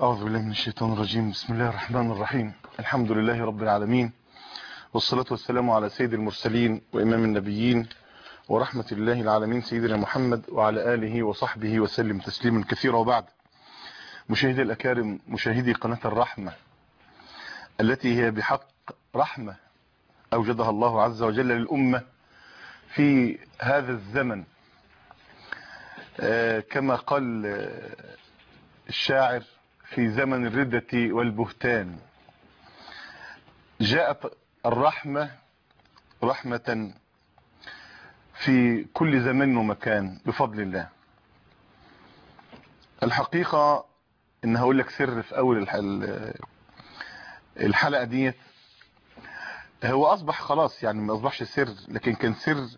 أعوذ بالله من الشيطان الرجيم بسم الله الرحمن الرحيم الحمد لله رب العالمين والصلاة والسلام على سيد المرسلين وإمام النبيين ورحمة الله العالمين سيدنا محمد وعلى آله وصحبه وسلم تسليما كثيرا وبعد مشاهدي الأكارم مشاهدي قناة الرحمة التي هي بحق رحمة أوجدها الله عز وجل للأمة في هذا الزمن آه كما قال آه الشاعر في زمن الردة والبهتان جاءت الرحمة رحمة في كل زمان ومكان بفضل الله الحقيقة ان هقول لك سر في اول الحلقة ديت هو اصبح خلاص يعني ما اصبحش سر لكن كان سر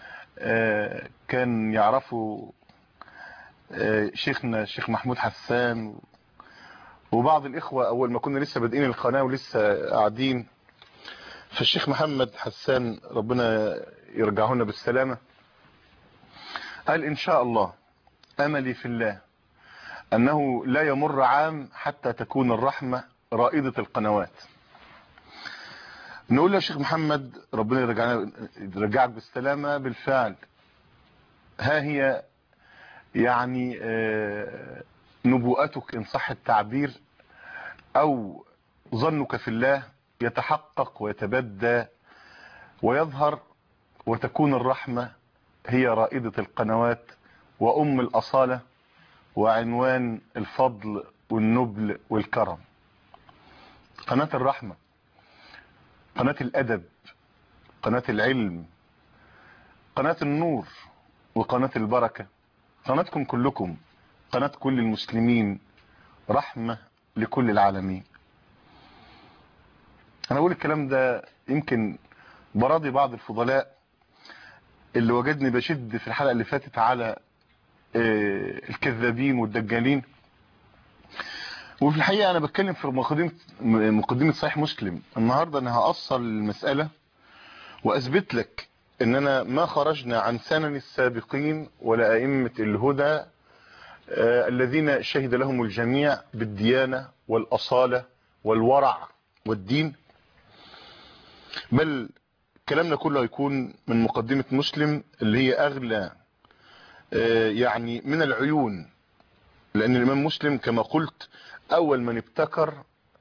كان يعرفه شيخنا الشيخ محمود حسان وبعض الاخوة اول ما كنا لسه بادئين القناة ولسه قاعدين فالشيخ محمد حسان ربنا يرجعهنا بالسلامة قال ان شاء الله املي في الله انه لا يمر عام حتى تكون الرحمة رائدة القنوات نقول يا شيخ محمد ربنا يرجعنا يرجعك بالسلامة بالفعل ها هي يعني نبوءتك ان صح التعبير او ظنك في الله يتحقق ويتبدى ويظهر وتكون الرحمة هي رائدة القنوات وام الاصالة وعنوان الفضل والنبل والكرم قناة الرحمة قناة الادب قناة العلم قناة النور وقناة البركة قناتكم كلكم قناة كل المسلمين رحمة لكل العالمين انا اقول الكلام ده يمكن براضي بعض الفضلاء اللي وجدني بشد في الحلقة اللي فاتت على الكذابين والدجالين وفي الحقيقة انا بتكلم في مقدمة, مقدمة صحيح مسلم النهاردة انا هأصل المسألة واثبت لك اننا ما خرجنا عن سنن السابقين ولا ائمة الهدى آه الذين شهد لهم الجميع بالديانة والاصالة والورع والدين بل كلامنا كله هيكون من مقدمة مسلم اللي هي اغلى آه يعني من العيون لان الامام مسلم كما قلت اول من ابتكر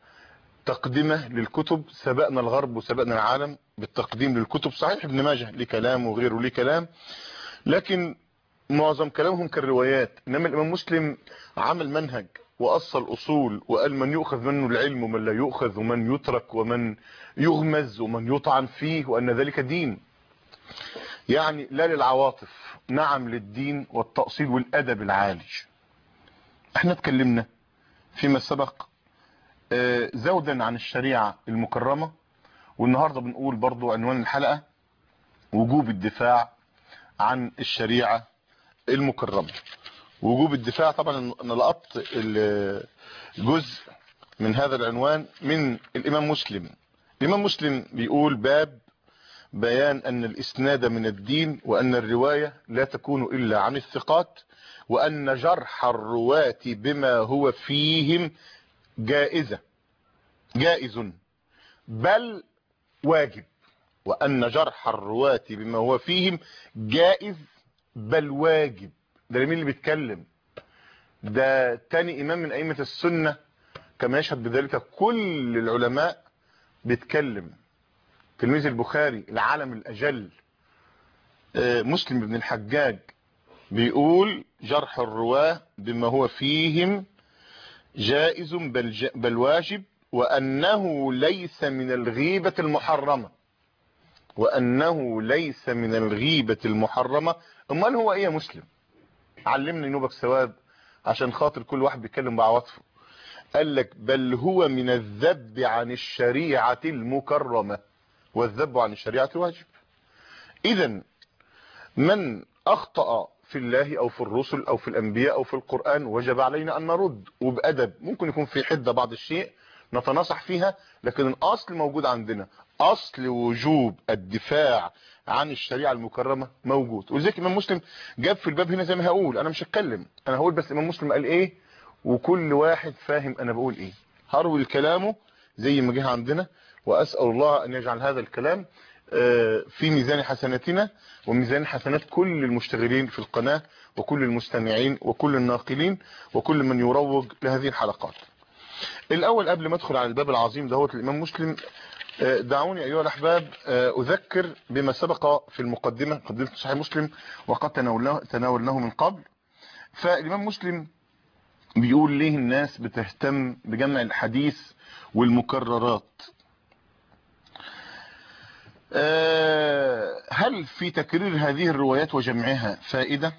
تقدمه للكتب سبقنا الغرب وسبقنا العالم بالتقديم للكتب صحيح ابن ماجه ليه كلام وغيره ليه كلام لكن معظم كلامهم كالروايات انما الامام مسلم عمل منهج واصل اصول وقال من يؤخذ منه العلم ومن لا يؤخذ ومن يترك ومن يغمز ومن يطعن فيه وان ذلك دين يعني لا للعواطف نعم للدين والتأصيل والادب العالي احنا اتكلمنا فيما سبق زودا عن الشريعة المكرمة والنهاردة بنقول برضو عنوان الحلقة وجوب الدفاع عن الشريعة المكرمة وجوب الدفاع طبعا انا لقطت جزء من هذا العنوان من الامام مسلم الامام مسلم بيقول باب بيان ان الاسناد من الدين وان الرواية لا تكون الا عن الثقات وان جرح الرواة بما هو فيهم جائزة جائز بل واجب وأن جرح الرواة بما هو فيهم جائز بل واجب ده مين اللي بيتكلم ده تاني إمام من أئمة السنة كما يشهد بذلك كل العلماء بيتكلم تلميذ البخاري العالم الأجل مسلم بن الحجاج بيقول جرح الرواه بما هو فيهم جائز بل, ج... بل واجب وأنه ليس من الغيبة المحرمة وأنه ليس من الغيبة المحرمة امال هو ايه يا مسلم علمني نوبك ثواب عشان خاطر كل واحد بيتكلم بعواطفه قال لك بل هو من الذب عن الشريعة المكرمة والذب عن الشريعة واجب اذا من اخطأ في الله او في الرسل او في الانبياء او في القرآن وجب علينا ان نرد وبأدب ممكن يكون في حدة بعض الشيء نتناصح فيها لكن الاصل موجود عندنا اصل وجوب الدفاع عن الشريعة المكرمة موجود ولذلك امام مسلم جاب في الباب هنا زي ما هقول انا مش هتكلم انا هقول بس امام مسلم قال ايه وكل واحد فاهم انا بقول ايه هروي كلامه زي ما جه عندنا واسال الله ان يجعل هذا الكلام في ميزان حسناتنا وميزان حسنات كل المشتغلين في القناة وكل المستمعين وكل الناقلين وكل من يروج لهذه الحلقات الاول قبل ما ادخل على الباب العظيم دهوت الامام مسلم دعوني ايها الاحباب اذكر بما سبق في المقدمة مقدمة صحيح مسلم وقد تناولناه, تناولناه من قبل فالامام مسلم بيقول ليه الناس بتهتم بجمع الحديث والمكررات هل في تكرير هذه الروايات وجمعها فائدة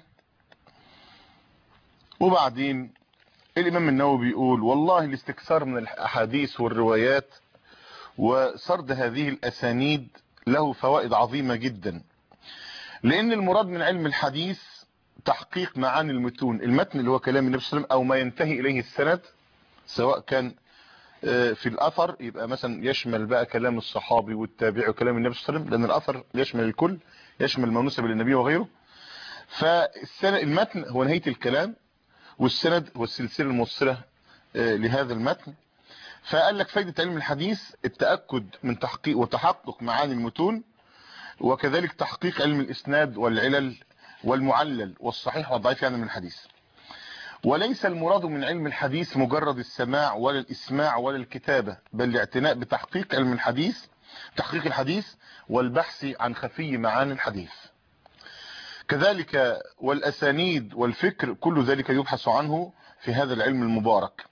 وبعدين الامام النووي بيقول والله الاستكثار من الاحاديث والروايات وسرد هذه الاسانيد له فوائد عظيمة جدا لان المراد من علم الحديث تحقيق معاني المتون المتن اللي هو كلام النبي صلى الله عليه وسلم او ما ينتهي اليه السند سواء كان في الاثر يبقى مثلا يشمل بقى كلام الصحابي والتابعي وكلام النبي صلى الله عليه وسلم لان الاثر يشمل الكل يشمل ما نسب للنبي وغيره فالمتن هو نهايه الكلام والسند هو السلسله الموصله لهذا المتن فقال لك فايده علم الحديث التاكد من تحقيق وتحقق معاني المتون وكذلك تحقيق علم الاسناد والعلل والمعلل والصحيح والضعيف يعني من الحديث وليس المراد من علم الحديث مجرد السماع ولا الاسماع ولا الكتابة بل الاعتناء بتحقيق علم الحديث تحقيق الحديث والبحث عن خفي معاني الحديث كذلك والاسانيد والفكر كل ذلك يبحث عنه في هذا العلم المبارك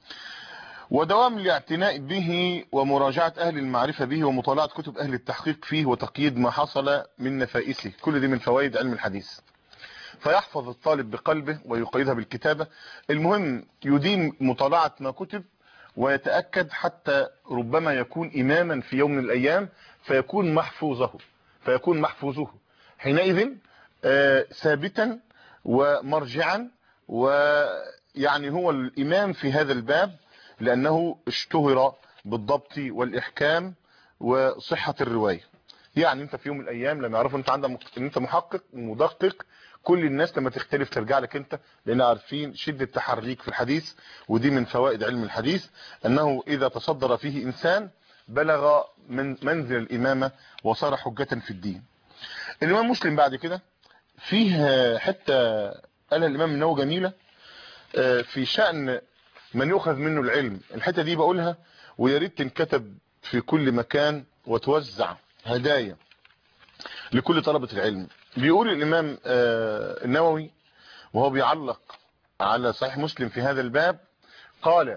ودوام الاعتناء به ومراجعة اهل المعرفة به ومطالعة كتب اهل التحقيق فيه وتقييد ما حصل من نفائسه كل دي من فوائد علم الحديث فيحفظ الطالب بقلبه ويقيدها بالكتابة المهم يديم مطالعة ما كتب ويتأكد حتى ربما يكون إماما في يوم من الأيام فيكون محفوظه فيكون محفوظه حينئذ ثابتا ومرجعا ويعني هو الإمام في هذا الباب لأنه اشتهر بالضبط والإحكام وصحة الرواية يعني انت في يوم من الايام لما يعرفوا انت عندك ان انت محقق ومدقق كل الناس لما تختلف ترجع لك انت لان عارفين شدة تحريك في الحديث ودي من فوائد علم الحديث انه اذا تصدر فيه انسان بلغ من منزل الامامة وصار حجة في الدين الامام مسلم بعد كده فيه حتى قال الامام النووي جميلة في شأن من يؤخذ منه العلم الحتة دي بقولها ويا ريت تنكتب في كل مكان وتوزع هدايا لكل طلبة العلم بيقول الامام النووي وهو بيعلق على صحيح مسلم في هذا الباب قال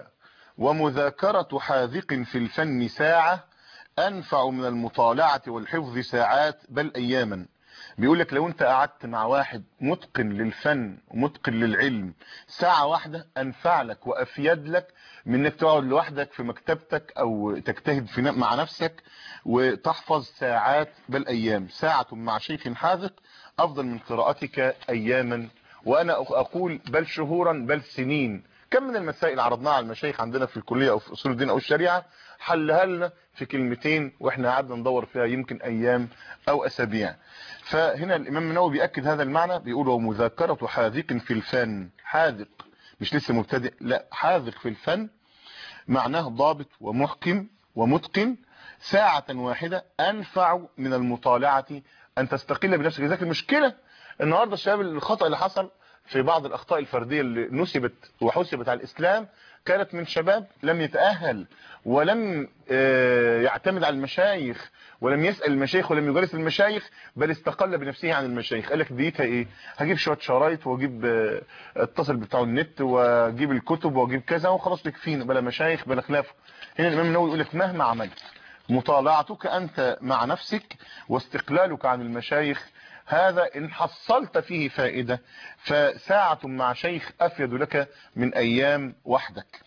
ومذاكرة حاذق في الفن ساعة انفع من المطالعة والحفظ ساعات بل اياما بيقول لك لو انت قعدت مع واحد متقن للفن ومتقن للعلم ساعة واحدة انفع لك وافيد لك من انك تقعد لوحدك في مكتبتك او تجتهد في مع نفسك وتحفظ ساعات بل ايام ساعة مع شيخ حاذق افضل من قراءتك اياما وانا اقول بل شهورا بل سنين كم من المسائل عرضناها على المشايخ عندنا في الكلية او في اصول الدين او الشريعة حلها لنا في كلمتين واحنا قعدنا ندور فيها يمكن ايام او اسابيع فهنا الامام النووي بيأكد هذا المعنى بيقول ومذاكرة حاذق في الفن حاذق مش لسه مبتدئ لا حاذق في الفن معناه ضابط ومحكم ومتقن ساعة واحدة انفع من المطالعة ان تستقل بنفسك ذلك المشكلة النهاردة الشباب الخطأ اللي حصل في بعض الاخطاء الفردية اللي نسبت وحسبت على الاسلام كانت من شباب لم يتأهل ولم يعتمد على المشايخ ولم يسأل المشايخ ولم يجالس المشايخ بل استقل بنفسه عن المشايخ قال لك ديتها ايه هجيب شوية شرايط واجيب اتصل بتاع النت واجيب الكتب واجيب كذا وخلاص يكفينا بلا مشايخ بلا خلاف هنا الامام النووي يقول لك مهما عملت مطالعتك انت مع نفسك واستقلالك عن المشايخ هذا ان حصلت فيه فائدة فساعة مع شيخ افيد لك من ايام وحدك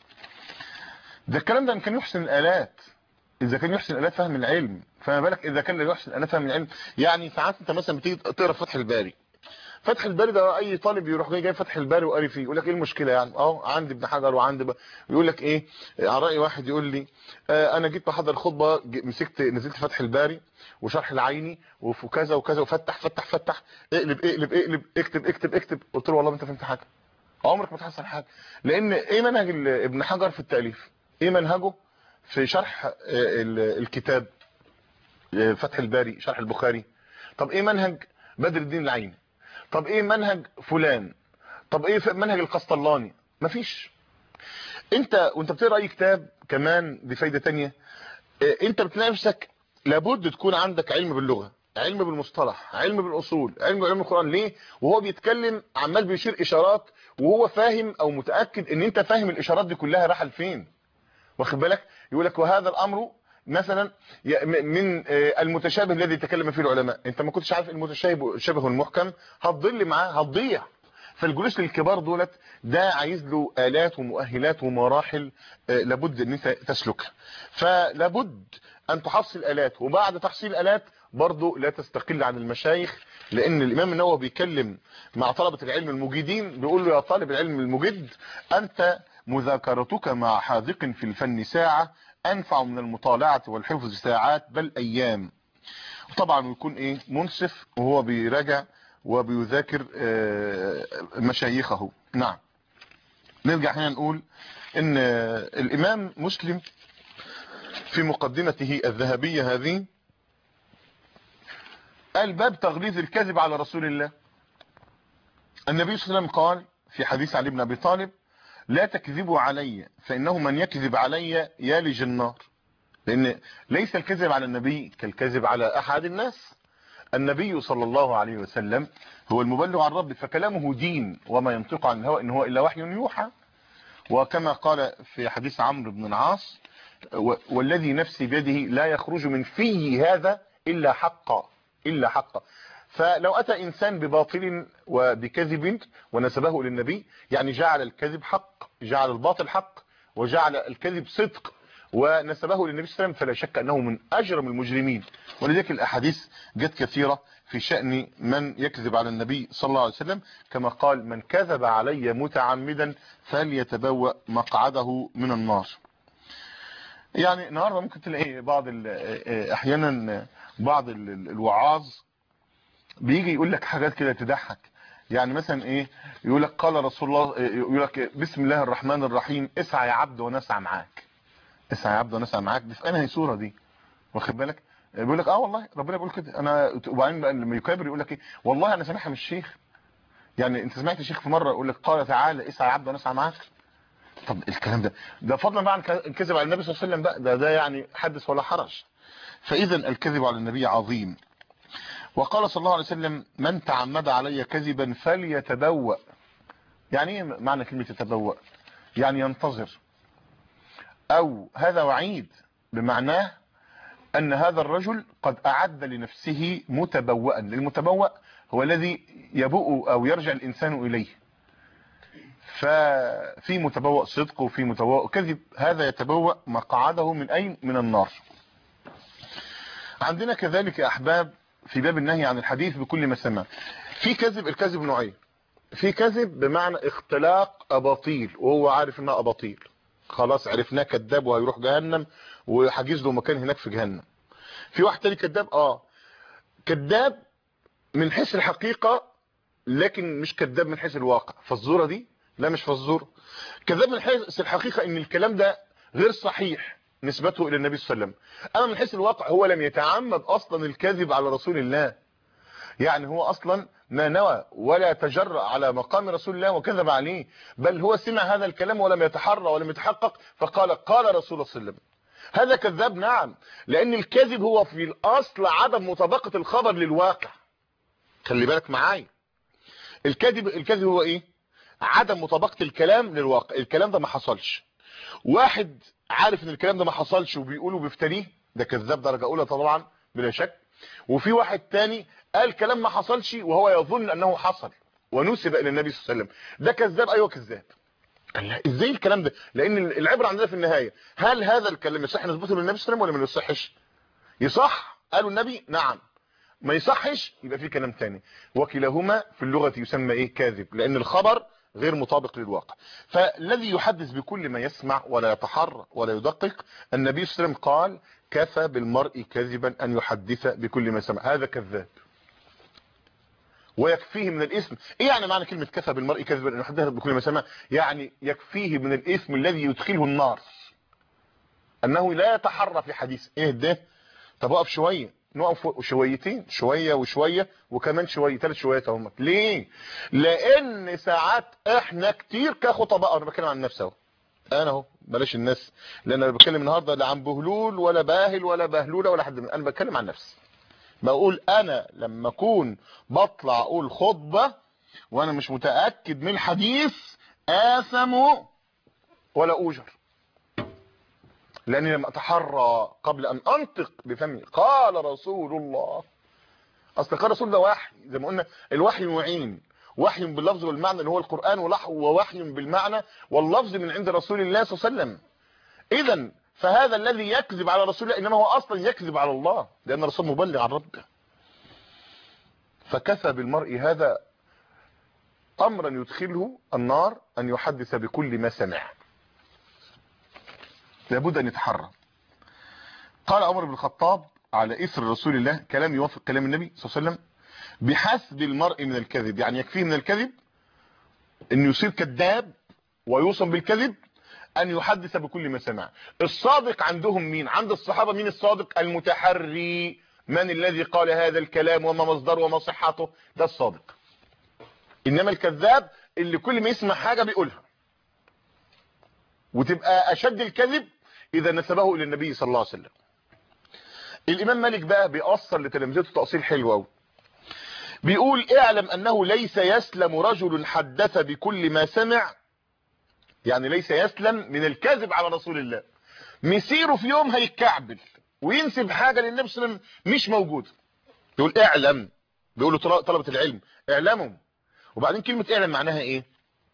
ده الكلام ده ان كان يحسن الالات اذا كان يحسن الالات فهم العلم فما بالك اذا كان لا يحسن الالات فهم العلم يعني ساعات انت مثلا بتيجي تقرا فتح الباري فتح الباري ده اي طالب يروح جاي جاي فتح الباري وقاري فيه يقول لك ايه المشكله يعني اه عندي ابن حجر وعندي ب... يقول لك ايه على راي واحد يقول لي آه انا جيت بحضر خطبه مسكت نزلت فتح الباري وشرح العيني وكذا وكذا وفتح فتح فتح اقلب اقلب اقلب اكتب اكتب اكتب قلت له والله ما انت فهمت حاجه عمرك ما تحصل حاجه لان ايه منهج ال- ابن حجر في التاليف ايه منهجه في شرح آه، ال- الكتاب آه، فتح الباري شرح البخاري طب ايه منهج بدر الدين العيني طب ايه منهج فلان طب ايه ف- منهج القسطلاني مفيش انت وانت بتقرا اي كتاب كمان دي فايده تانية اه، انت بتلاقي نفسك لابد تكون عندك علم باللغه علم بالمصطلح علم بالاصول علم بعلم القران ليه وهو بيتكلم عمال بيشير اشارات وهو فاهم او متاكد ان انت فاهم الاشارات دي كلها رايحه لفين واخد بالك يقول لك وهذا الامر مثلا ي- م- من اه، المتشابه الذي تكلم فيه العلماء انت ما كنتش عارف المتشابه شبه المحكم هتضل معاه هتضيع فالجلوس للكبار دولت ده عايز له آلات ومؤهلات ومراحل آه، لابد ان انت تسلكها فلابد ان تحصل آلات وبعد تحصيل آلات برضه لا تستقل عن المشايخ لان الامام النووي بيتكلم مع طلبة العلم المجيدين بيقول له يا طالب العلم المجد انت مذاكرتك مع حاذق في الفن ساعة انفع من المطالعة والحفظ ساعات بل ايام طبعا يكون ايه منصف وهو بيراجع وبيذاكر آه، مشايخه نعم نرجع هنا نقول ان آه، الامام مسلم في مقدمته الذهبية هذه قال باب تغليظ الكذب على رسول الله النبي صلى الله عليه وسلم قال في حديث علي بن ابي طالب لا تكذبوا علي فانه من يكذب علي يلج النار لان ليس الكذب على النبي كالكذب على احد الناس النبي صلى الله عليه وسلم هو المبلغ عن ربه فكلامه دين وما ينطق عن الهوى ان هو الا وحي يوحى وكما قال في حديث عمرو بن العاص و- والذي نفسي بيده لا يخرج من في هذا الا حقا الا حقا فلو اتى انسان بباطل وبكذب ونسبه للنبي يعني جعل الكذب حق جعل الباطل حق وجعل الكذب صدق ونسبه للنبي صلى الله عليه وسلم فلا شك انه من اجرم المجرمين ولذلك الاحاديث جت كثيره في شان من يكذب على النبي صلى الله عليه وسلم كما قال من كذب علي متعمدا فليتبوأ مقعده من النار يعني النهارده ممكن تلاقي بعض ال- احيانا بعض ال- ال- الوعاظ بيجي يقول لك حاجات كده تضحك يعني مثلا ايه يقول لك قال رسول الله يقول لك بسم الله الرحمن الرحيم اسعى يا عبد ونسعى معاك اسعى يا عبد ونسعى معاك دي في انهي سوره دي واخد بالك بيقول لك اه والله ربنا بيقول كده انا وبعدين بقى لما يكابر يقول لك ايه والله انا سامعها من الشيخ يعني انت سمعت الشيخ في مره يقول لك قال تعالى اسعى يا عبد ونسعى معاك طب الكلام ده ده فضلا بقى عن الكذب على النبي صلى الله عليه وسلم بقى ده ده يعني حدث ولا حرج فاذا الكذب على النبي عظيم وقال صلى الله عليه وسلم من تعمد علي كذبا فليتبوأ يعني ايه معنى كلمة يتبوأ يعني ينتظر او هذا وعيد بمعناه ان هذا الرجل قد اعد لنفسه متبوأ المتبوأ هو الذي يبوء او يرجع الانسان اليه ففي متبوأ صدق وفي متبوأ كذب هذا يتبوأ مقعده من اين من النار عندنا كذلك يا احباب في باب النهي عن الحديث بكل ما سمع في كذب الكذب نوعين في كذب بمعنى اختلاق اباطيل وهو عارف انها اباطيل خلاص عرفناه كذاب وهيروح جهنم وحجز له مكان هناك في جهنم في واحد تاني كذاب اه كذاب من حيث الحقيقة لكن مش كذاب من حيث الواقع فالزورة دي لا مش فالزورة كذاب من حيث الحقيقة ان الكلام ده غير صحيح نسبته الى النبي صلى الله عليه وسلم اما من حيث الواقع هو لم يتعمد اصلا الكذب على رسول الله يعني هو اصلا ما نوى ولا تجرأ على مقام رسول الله وكذب عليه بل هو سمع هذا الكلام ولم يتحرى ولم يتحقق فقال قال رسول الله صلى الله عليه وسلم هذا كذاب نعم لان الكذب هو في الاصل عدم مطابقة الخبر للواقع خلي بالك معايا الكذب الكذب هو ايه عدم مطابقة الكلام للواقع الكلام ده ما حصلش واحد عارف ان الكلام ده ما حصلش وبيقوله بيفتريه ده كذاب درجة اولى طبعا بلا شك وفي واحد تاني قال كلام ما حصلش وهو يظن انه حصل ونسب الى النبي صلى الله عليه وسلم ده كذاب ايوه كذاب قال لا ازاي الكلام ده لان العبره عندنا في النهايه هل هذا الكلام يصح نثبته للنبي صلى الله عليه وسلم ولا ما يصحش يصح قالوا النبي نعم ما يصحش يبقى في كلام تاني وكلاهما في اللغه يسمى ايه كاذب لان الخبر غير مطابق للواقع فالذي يحدث بكل ما يسمع ولا يتحرى ولا يدقق النبي صلى الله عليه وسلم قال كفى بالمرء كذبا ان يحدث بكل ما سمع هذا كذاب ويكفيه من الاسم ايه يعني معنى كلمة كفى بالمرء كذبا انه حدث بكل ما سمع يعني يكفيه من الاسم الذي يدخله النار انه لا يتحرى في حديث ايه ده طب اقف شوية نقف شويتين شوية وشوية وكمان شوية ثلاث شويات اهم ليه لان ساعات احنا كتير كخطباء انا بتكلم عن نفسي اهو انا اهو بلاش الناس لان انا بتكلم النهارده لا عن بهلول ولا باهل ولا بهلوله ولا حد من انا بتكلم عن نفسي بقول انا لما اكون بطلع اقول خطبة وانا مش متأكد من الحديث آثم ولا اوجر لاني لما اتحرى قبل ان انطق بفمي قال رسول الله اصل قال رسول ده وحي زي ما قلنا الوحي نوعين وحي باللفظ والمعنى اللي هو القرآن ووحي بالمعنى واللفظ من عند رسول الله صلى الله عليه وسلم اذا فهذا الذي يكذب على رسول الله انما هو اصلا يكذب على الله لان الرسول مبلغ عن ربه فكفى بالمرء هذا امرا يدخله النار ان يحدث بكل ما سمع لابد ان يتحرى قال عمر بن الخطاب على اثر رسول الله كلام يوافق كلام النبي صلى الله عليه وسلم بحسب المرء من الكذب يعني يكفيه من الكذب انه يصير كذاب ويوصم بالكذب ان يحدث بكل ما سمع الصادق عندهم مين عند الصحابة مين الصادق المتحري من الذي قال هذا الكلام وما مصدره وما صحته ده الصادق انما الكذاب اللي كل ما يسمع حاجة بيقولها وتبقى اشد الكذب اذا نسبه الى النبي صلى الله عليه وسلم الامام مالك بقى بيأثر لتلامذته تأصيل حلو قوي بيقول اعلم انه ليس يسلم رجل حدث بكل ما سمع يعني ليس يسلم من الكذب على رسول الله مسيره في يوم هيتكعبل وينسب حاجة للنبي صلى الله عليه وسلم مش موجودة يقول اعلم بيقولوا طلبة العلم اعلموا وبعدين كلمة اعلم معناها ايه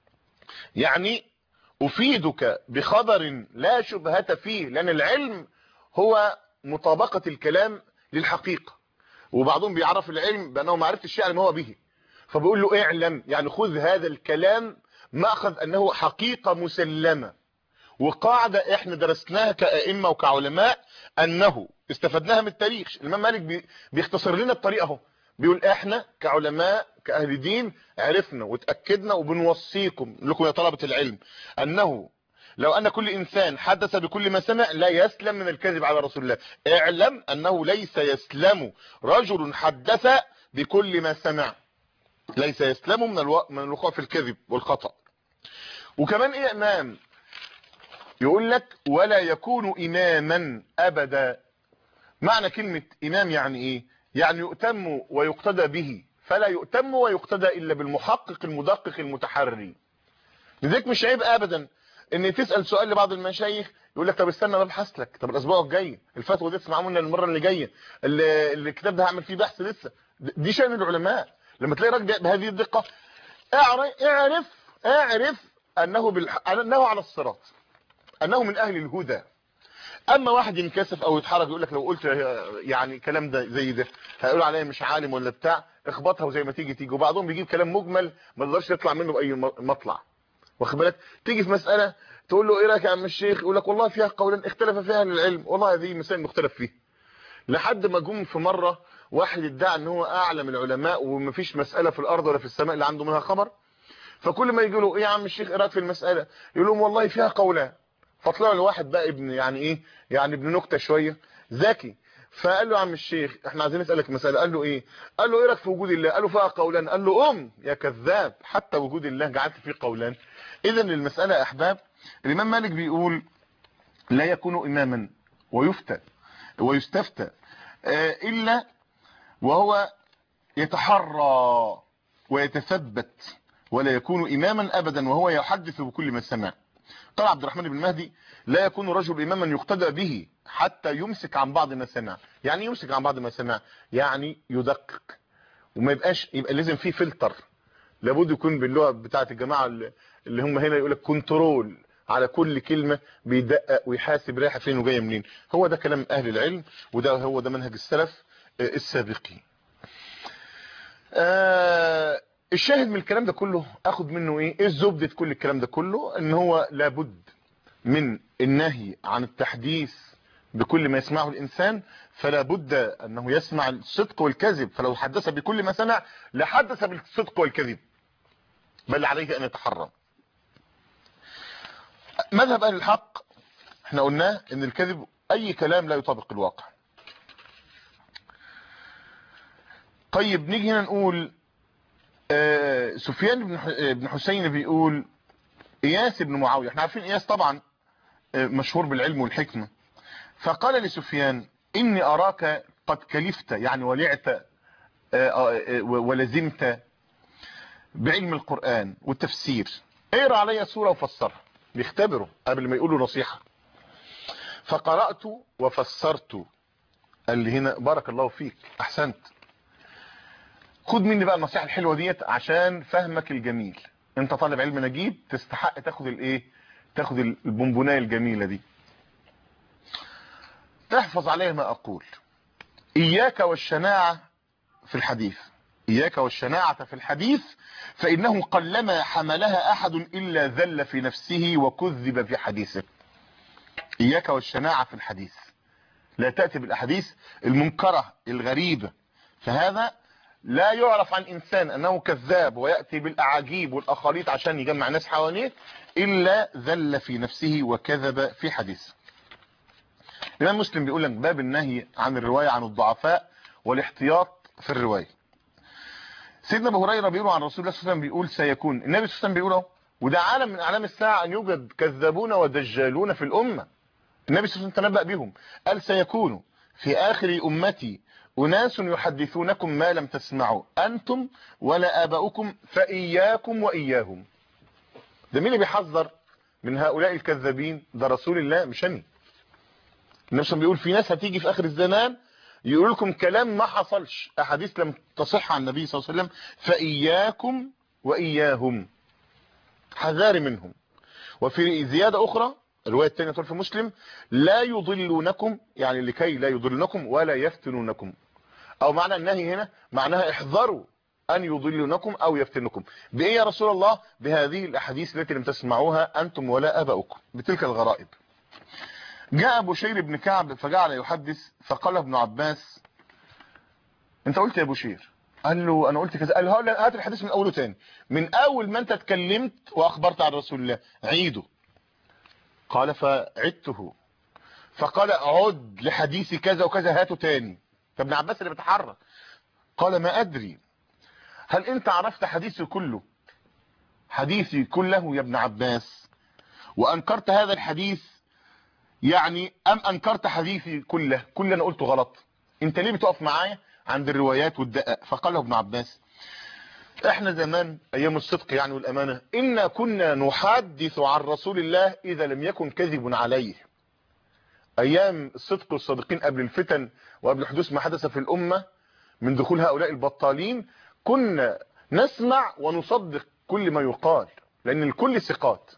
يعني افيدك بخبر لا شبهة فيه لان العلم هو مطابقة الكلام للحقيقة وبعضهم بيعرف العلم بانه معرفة الشيء على ما هو به فبيقول له اعلم يعني خذ هذا الكلام ماخذ انه حقيقة مسلمة وقاعدة احنا درسناها كأئمة وكعلماء انه استفدناها من التاريخ الامام مالك بيختصر لنا الطريقة اهو بيقول احنا كعلماء كأهل دين عرفنا وتأكدنا وبنوصيكم لكم يا طلبة العلم انه لو ان كل انسان حدث بكل ما سمع لا يسلم من الكذب على رسول الله اعلم انه ليس يسلم رجل حدث بكل ما سمع ليس يسلم من الو... من الوقوع في الكذب والخطأ وكمان ايه امام يقول لك ولا يكون اماما ابدا معنى كلمة امام يعني ايه يعني يؤتم ويقتدى به فلا يؤتم ويقتدى الا بالمحقق المدقق المتحري لذلك مش عيب ابدا ان تسأل سؤال لبعض المشايخ يقول لك طب استنى ببحث لك طب الاسبوع الجاي الفتوى دي تسمعوا منها المره اللي جايه الكتاب ده هعمل فيه بحث لسه دي شأن العلماء لما تلاقي راجل بهذه الدقه اعرف اعرف اعرف انه بالح... انه على الصراط انه من اهل الهدى اما واحد ينكسف او يتحرج يقول لك لو قلت يعني كلام ده زي ده هيقولوا عليا مش عالم ولا بتاع اخبطها وزي ما تيجي تيجي وبعضهم بيجيب كلام مجمل ما تقدرش تطلع منه باي مطلع واخد بالك تيجي في مساله تقول له ايه رايك يا عم الشيخ يقول لك والله فيها قولان اختلف فيها العلم والله هذه مسائل مختلف فيها لحد ما جم في مره واحد ادعى ان هو اعلم العلماء ومفيش مساله في الارض ولا في السماء اللي عنده منها خبر فكل ما يجي له ايه يا عم الشيخ ايه رايك في المساله يقول لهم والله فيها قولان فطلع له واحد بقى ابن يعني ايه يعني ابن نكته شويه ذكي فقال له يا عم الشيخ احنا عايزين نسالك مساله قال له ايه قال له ايه رايك في وجود الله قال له فيها قولان قال له ام يا كذاب حتى وجود الله جعلت فيه قولان اذا المساله يا احباب الامام مالك بيقول لا يكون اماما ويفتى ويستفتى الا وهو يتحرى ويتثبت ولا يكون اماما ابدا وهو يحدث بكل ما سمع قال عبد الرحمن بن مهدي لا يكون رجل اماما يقتدى به حتى يمسك عن بعض ما سمع يعني يمسك عن بعض ما سمع يعني يدقق وما يبقاش يبقى لازم فيه فلتر لابد يكون باللغه بتاعه الجماعه اللي هم هنا يقول لك كنترول على كل كلمة بيدقق ويحاسب رايحه فين وجايه منين هو ده كلام اهل العلم وده هو ده منهج السلف السابقين آه الشاهد من الكلام ده كله اخد منه ايه ايه الزبدة كل الكلام ده كله ان هو لابد من النهي عن التحديث بكل ما يسمعه الإنسان فلا بد أنه يسمع الصدق والكذب فلو حدث بكل ما سمع لحدث بالصدق والكذب بل عليه أن يتحرم مذهب أهل الحق احنا قلنا ان الكذب اي كلام لا يطابق الواقع طيب نيجي هنا نقول آه سفيان بن ح- آه، بن حسين بيقول اياس بن معاوية احنا عارفين اياس طبعا آه، مشهور بالعلم والحكمة فقال لسفيان اني اراك قد كلفت يعني ولعت آه، آه، آه، ولزمت بعلم القرآن والتفسير اقرا علي سورة وفسرها بيختبره قبل ما يقولوا نصيحة فقرأت وفسرت قال لي هنا بارك الله فيك احسنت خد مني بقى النصيحة الحلوة ديت عشان فهمك الجميل انت طالب علم نجيب تستحق تاخد الايه تاخد البونبونايه الجميلة دي تحفظ عليه ما اقول اياك والشناعة في الحديث اياك والشناعة في الحديث فانه قلما حملها احد الا ذل في نفسه وكذب في حديثه اياك والشناعة في الحديث لا تأتي بالاحاديث المنكرة الغريبة فهذا لا يعرف عن انسان انه كذاب ويأتي بالاعاجيب والاخاريط عشان يجمع ناس حواليه الا ذل في نفسه وكذب في حديثه الامام مسلم بيقول لك باب النهي عن الرواية عن الضعفاء والاحتياط في الرواية سيدنا ابو هريره بيقول عن رسول الله صلى الله عليه وسلم بيقول سيكون النبي صلى الله عليه وسلم بيقول اهو وده عالم من اعلام الساعه ان يوجد كذابون ودجالون في الامه النبي صلى الله عليه وسلم تنبأ بهم قال سيكون في اخر امتي اناس يحدثونكم ما لم تسمعوا انتم ولا اباؤكم فاياكم واياهم ده مين اللي بيحذر من هؤلاء الكذابين ده رسول الله مش انا النبي صلى الله عليه وسلم بيقول في ناس هتيجي في اخر الزمان يقول لكم كلام ما حصلش احاديث لم تصح عن النبي صلى الله عليه وسلم فاياكم واياهم حذار منهم وفي زيادة اخرى الرواية الثانية تقول في مسلم لا يضلونكم يعني لكي لا يضلونكم ولا يفتنونكم او معنى النهي هنا معناها احذروا ان يضلونكم او يفتنكم بايه يا رسول الله بهذه الاحاديث التي لم تسمعوها انتم ولا اباؤكم بتلك الغرائب جاء بشير بن كعب فجعل يحدث فقال ابن عباس انت قلت يا بشير قال له انا قلت كذا قال له هات الحديث من اوله تاني من اول ما انت اتكلمت واخبرت عن رسول الله عيده قال فعدته فقال عد لحديث كذا وكذا هاته تاني فابن عباس اللي بيتحرك قال ما ادري هل انت عرفت حديثي كله حديثي كله يا ابن عباس وانكرت هذا الحديث يعني ام انكرت حديثي كله كل انا قلته غلط انت ليه بتقف معايا عند الروايات والدقائق فقال له ابن عباس احنا زمان ايام الصدق يعني والامانه انا كنا نحدث عن رسول الله اذا لم يكن كذب عليه ايام الصدق والصادقين قبل الفتن وقبل حدوث ما حدث في الامه من دخول هؤلاء البطالين كنا نسمع ونصدق كل ما يقال لان الكل ثقات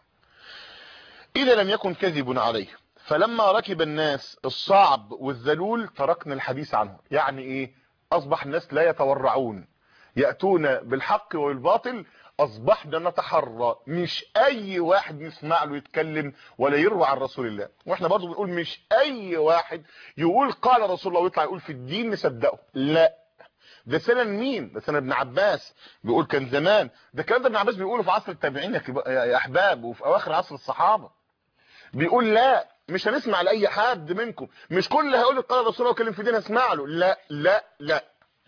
اذا لم يكن كذب عليه فلما ركب الناس الصعب والذلول تركنا الحديث عنه يعني ايه اصبح الناس لا يتورعون يأتون بالحق والباطل اصبحنا نتحرى مش اي واحد نسمع له يتكلم ولا يروى عن رسول الله واحنا برضو بنقول مش اي واحد يقول قال رسول الله ويطلع يقول في الدين نصدقه لا ده سنة مين ده سنة ابن عباس بيقول كان زمان ده الكلام ده ابن عباس بيقوله في عصر التابعين يا كبا- يا احباب وفي اواخر عصر الصحابة بيقول لا مش هنسمع لاي حد منكم مش كل اللي هيقول لك قال رسول الله وكلم في دين اسمع له لا لا لا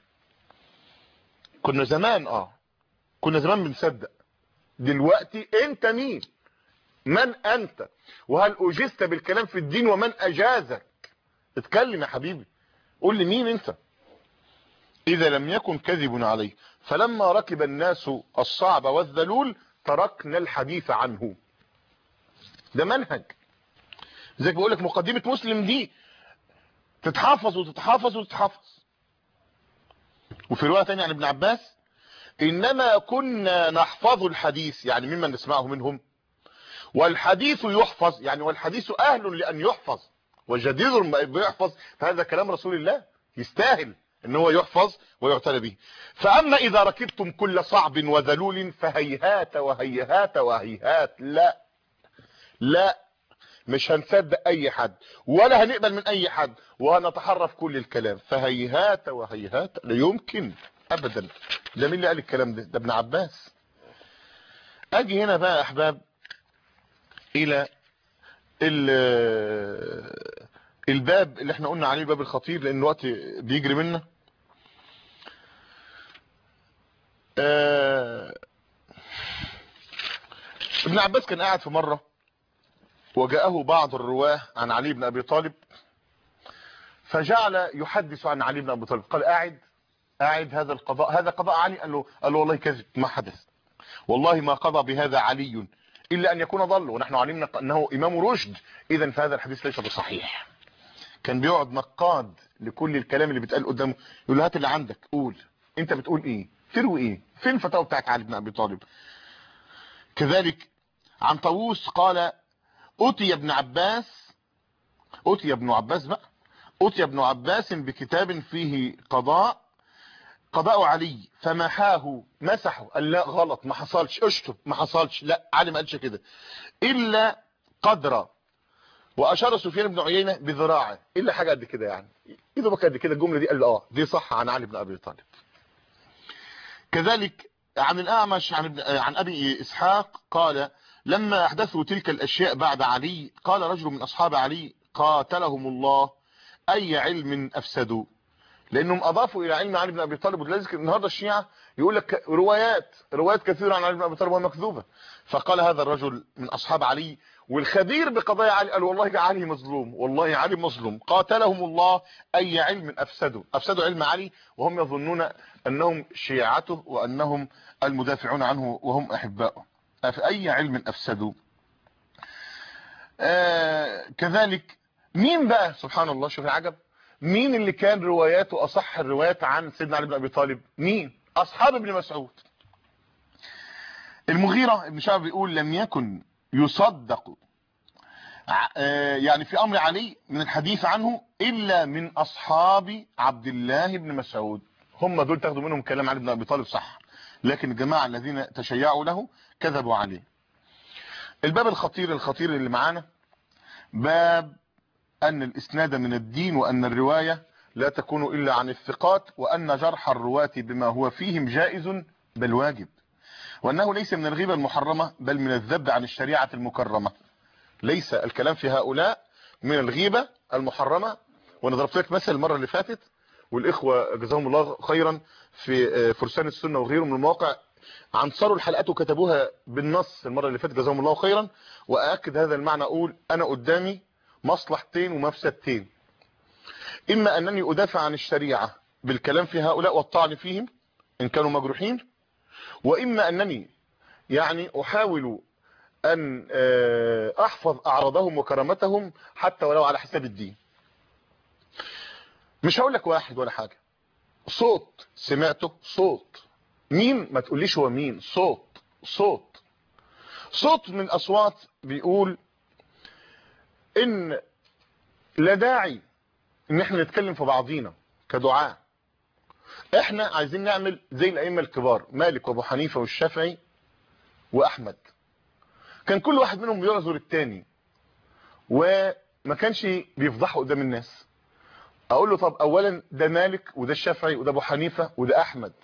كنا زمان اه كنا زمان بنصدق دلوقتي انت مين من انت وهل اجزت بالكلام في الدين ومن اجازك اتكلم يا حبيبي قول لي مين انت اذا لم يكن كذب عليه فلما ركب الناس الصعب والذلول تركنا الحديث عنه ده منهج زي بقول لك مقدمة مسلم دي تتحفظ وتتحفظ وتتحفظ وفي رواية تانية عن ابن عباس انما كنا نحفظ الحديث يعني ممن نسمعه منهم والحديث يحفظ يعني والحديث اهل لان يحفظ وجدير ما بيحفظ فهذا كلام رسول الله يستاهل ان هو يحفظ ويعتنى به فاما اذا ركبتم كل صعب وذلول فهيهات وهيهات وهيهات لا لا مش هنصدق اي حد ولا هنقبل من اي حد وهنتحرى في كل الكلام فهيهات وهيهات لا يمكن ابدا ده مين اللي قال الكلام ده ده ابن عباس اجي هنا بقى يا احباب الى الباب اللي احنا قلنا عليه باب الخطير لان الوقت بيجري منا آه ابن عباس كان قاعد في مرة وجاءه بعض الرواه عن علي بن ابي طالب فجعل يحدث عن علي بن ابي طالب قال قاعد قاعد هذا القضاء هذا قضاء علي قال له قال له والله كذب ما حدث والله ما قضى بهذا علي الا ان يكون ضل ونحن علمنا انه امام رشد اذا فهذا الحديث ليس بصحيح كان بيقعد نقاد لكل الكلام اللي بيتقال قدامه يقول له هات اللي عندك قول انت بتقول ايه تروي ايه فين الفتاوى بتاعت علي بن ابي طالب كذلك عن طاووس قال اتي ابن عباس اتي ابن عباس بقى اتي ابن عباس بكتاب فيه قضاء قضاء علي فمحاه مسحه قال لا غلط ما حصلش اشطب ما حصلش لا علي ما قالش كده الا قدر واشار سفيان بن عيينه بذراعه الا حاجه قد كده يعني ايده بقى قد كده الجمله دي قال له اه دي صح عن علي بن ابي طالب كذلك عن الاعمش عن عن ابي اسحاق قال لما احدثوا تلك الاشياء بعد علي قال رجل من اصحاب علي قاتلهم الله اي علم افسدوا لانهم اضافوا الى علم علي بن ابي طالب ولذلك النهارده الشيعه يقول لك روايات روايات كثيره عن علي بن ابي طالب وهي مكذوبه فقال هذا الرجل من اصحاب علي والخبير بقضايا علي قال والله علي مظلوم والله علي مظلوم قاتلهم الله اي علم افسدوا افسدوا علم علي وهم يظنون انهم شيعته وانهم المدافعون عنه وهم احباؤه اي علم افسدوا آه كذلك مين بقى سبحان الله شوف العجب مين اللي كان رواياته اصح الروايات عن سيدنا علي بن ابي طالب مين اصحاب ابن مسعود المغيرة ابن شعب بيقول لم يكن يصدق يعني في امر علي من الحديث عنه الا من اصحاب عبد الله بن مسعود هم دول تاخدوا منهم كلام علي بن ابي طالب صح لكن الجماعة الذين تشيعوا له كذبوا عليه الباب الخطير الخطير اللي معانا باب ان الاسناد من الدين وان الرواية لا تكون الا عن الثقات وان جرح الرواة بما هو فيهم جائز بل واجب وانه ليس من الغيبة المحرمة بل من الذب عن الشريعة المكرمة ليس الكلام في هؤلاء من الغيبة المحرمة وانا ضربت لك مثل المرة اللي فاتت والاخوة جزاهم الله خيرا في فرسان السنة وغيره من المواقع عنصروا الحلقات وكتبوها بالنص المرة اللي فاتت جزاهم الله خيرا واكد هذا المعنى اقول انا قدامي مصلحتين ومفسدتين اما انني ادافع عن الشريعة بالكلام في هؤلاء والطعن فيهم ان كانوا مجروحين واما انني يعني احاول ان احفظ اعراضهم وكرامتهم حتى ولو على حساب الدين مش هقول لك واحد ولا حاجة صوت سمعته صوت مين ما تقوليش هو مين صوت صوت صوت من اصوات بيقول ان لا داعي ان احنا نتكلم في بعضينا كدعاء احنا عايزين نعمل زي الائمه الكبار مالك وابو حنيفه والشافعي واحمد كان كل واحد منهم بيعذر التاني وما كانش بيفضحه قدام الناس اقول له طب اولا ده مالك وده الشافعي وده ابو حنيفه وده احمد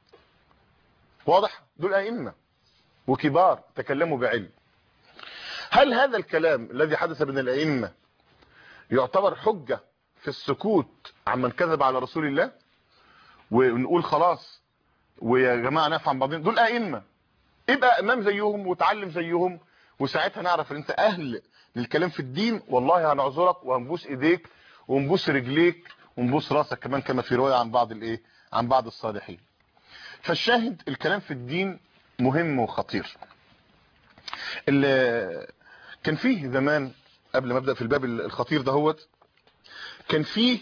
واضح دول ائمه وكبار تكلموا بعلم هل هذا الكلام الذي حدث بين الائمه يعتبر حجه في السكوت عمن كذب على رسول الله ونقول خلاص ويا جماعه نفع عن بعضين دول ائمه ابقى امام زيهم وتعلم زيهم وساعتها نعرف ان انت اهل للكلام في الدين والله هنعذرك وهنبوس ايديك ونبوس رجليك ونبوس راسك كمان كما في روايه عن بعض الايه عن بعض الصالحين فالشاهد الكلام في الدين مهم وخطير اللي كان فيه زمان قبل ما ابدا في الباب الخطير دهوت كان فيه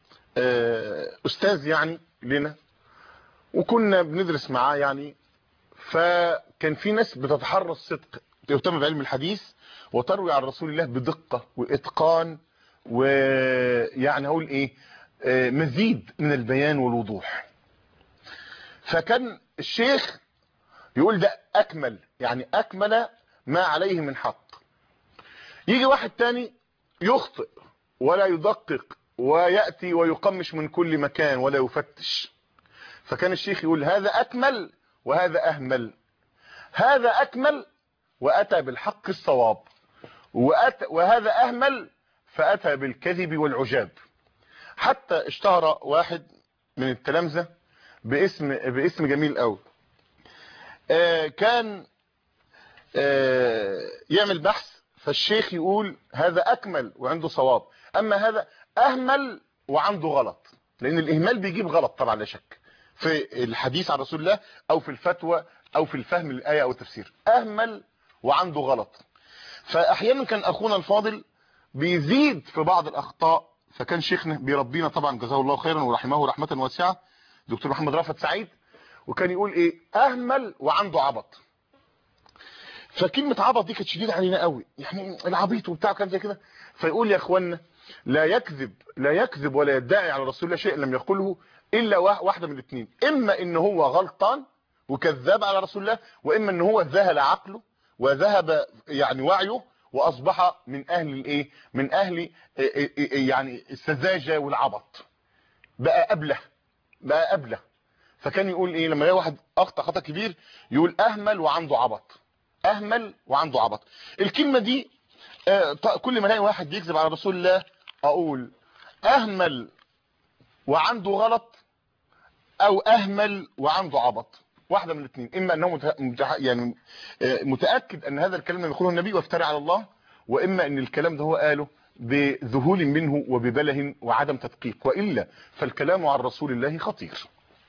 استاذ يعني لنا وكنا بندرس معاه يعني فكان في ناس بتتحرى الصدق تهتم بعلم الحديث وتروي عن رسول الله بدقة واتقان ويعني هقول ايه مزيد من البيان والوضوح فكان الشيخ يقول ده اكمل يعني اكمل ما عليه من حق يجي واحد تاني يخطئ ولا يدقق ويأتي ويقمش من كل مكان ولا يفتش فكان الشيخ يقول هذا أكمل وهذا أهمل هذا أكمل وأتى بالحق الصواب وأتى وهذا أهمل فأتى بالكذب والعجاب حتى اشتهر واحد من التلامذة باسم باسم جميل قوي آه كان آه يعمل بحث فالشيخ يقول هذا أكمل وعنده صواب أما هذا أهمل وعنده غلط لأن الإهمال بيجيب غلط طبعا لا شك في الحديث عن رسول الله أو في الفتوى أو في الفهم للآية أو التفسير أهمل وعنده غلط فأحيانا كان أخونا الفاضل بيزيد في بعض الأخطاء فكان شيخنا بيربينا طبعا جزاه الله خيرا ورحمه رحمة واسعة دكتور محمد رافت سعيد وكان يقول ايه اهمل وعنده عبط فكلمة عبط دي كانت شديدة علينا قوي يعني العبيط وبتاع كان زي كده فيقول يا اخوانا لا يكذب لا يكذب ولا يدعي على رسول الله شيء لم يقله الا واحدة من الاثنين اما ان هو غلطان وكذاب على رسول الله واما ان هو ذهل عقله وذهب يعني وعيه واصبح من اهل الايه من اهل يعني السذاجه والعبط بقى ابله بقى ابله فكان يقول ايه لما يلاقي واحد اخطا خطا كبير يقول اهمل وعنده عبط اهمل وعنده عبط الكلمه دي كل ما الاقي واحد بيكذب على رسول الله اقول اهمل وعنده غلط او اهمل وعنده عبط واحدة من الاثنين اما انه متح... يعني متأكد ان هذا الكلام لم يقوله النبي وافترى على الله واما ان الكلام ده هو قاله بذهول منه وببله وعدم تدقيق وإلا فالكلام عن رسول الله خطير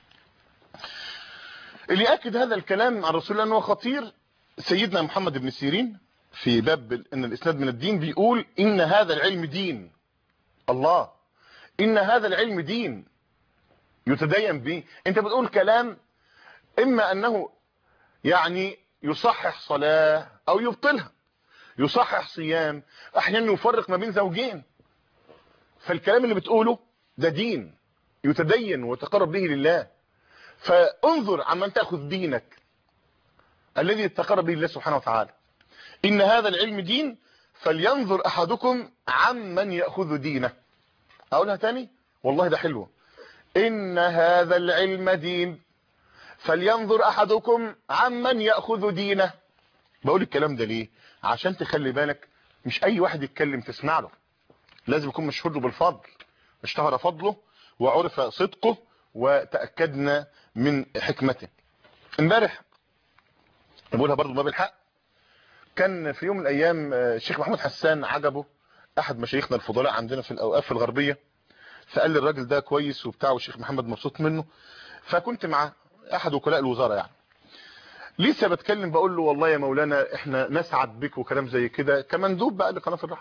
اللي يأكد هذا الكلام عن رسول الله أنه خطير سيدنا محمد بن سيرين في باب ان الاسناد من الدين بيقول ان هذا العلم دين الله ان هذا العلم دين يتدين به انت بتقول كلام اما انه يعني يصحح صلاة او يبطلها يصحح صيام احيانا يفرق ما بين زوجين فالكلام اللي بتقوله ده دين يتدين ويتقرب به لله فانظر عمن تأخذ دينك الذي يتقرب به الله سبحانه وتعالى ان هذا العلم دين فلينظر احدكم عمن يأخذ دينه اقولها تاني والله ده حلوة ان هذا العلم دين فلينظر احدكم عمن يأخذ دينه بقول الكلام ده ليه عشان تخلي بالك مش اي واحد يتكلم تسمع له لازم يكون مشهور له بالفضل اشتهر فضله وعرف صدقه وتأكدنا من حكمته امبارح بقولها برضو باب الحق كان في يوم من الايام الشيخ محمود حسان عجبه احد مشايخنا الفضلاء عندنا في الاوقاف الغربية فقال لي الراجل ده كويس وبتاع والشيخ محمد مبسوط منه فكنت مع احد وكلاء الوزارة يعني لسه بتكلم بقول له والله يا مولانا احنا نسعد بك وكلام زي كده كمندوب بقى لقناه الرحمه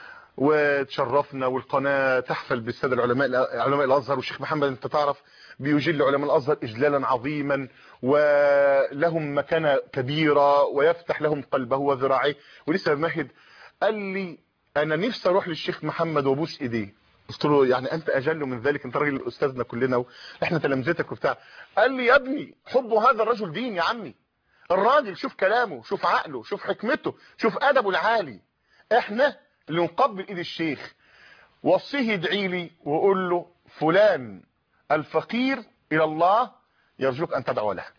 وتشرفنا والقناه تحفل بالساده العلماء علماء الازهر والشيخ محمد انت تعرف بيجل علماء الازهر اجلالا عظيما ولهم مكانه كبيره ويفتح لهم قلبه وذراعيه ولسه بمهد قال لي انا نفسي اروح للشيخ محمد وابوس ايديه قلت له يعني انت اجل من ذلك انت راجل استاذنا كلنا احنا تلامذتك وبتاع قال لي يا ابني حب هذا الرجل دين يا عمي الراجل شوف كلامه شوف عقله شوف حكمته شوف ادبه العالي احنا اللي نقبل ايد الشيخ وصيه يدعي لي وقول له فلان الفقير الى الله يرجوك ان تدعو له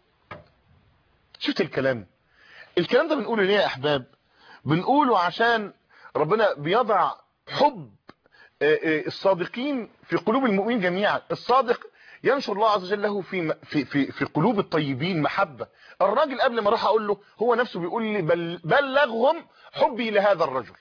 شفت الكلام الكلام ده بنقوله ليه يا احباب بنقوله عشان ربنا بيضع حب الصادقين في قلوب المؤمنين جميعا الصادق ينشر الله عز وجل له في في في, في قلوب الطيبين محبة الراجل قبل ما اروح اقول له هو نفسه بيقول لي بل بلغهم حبي لهذا الرجل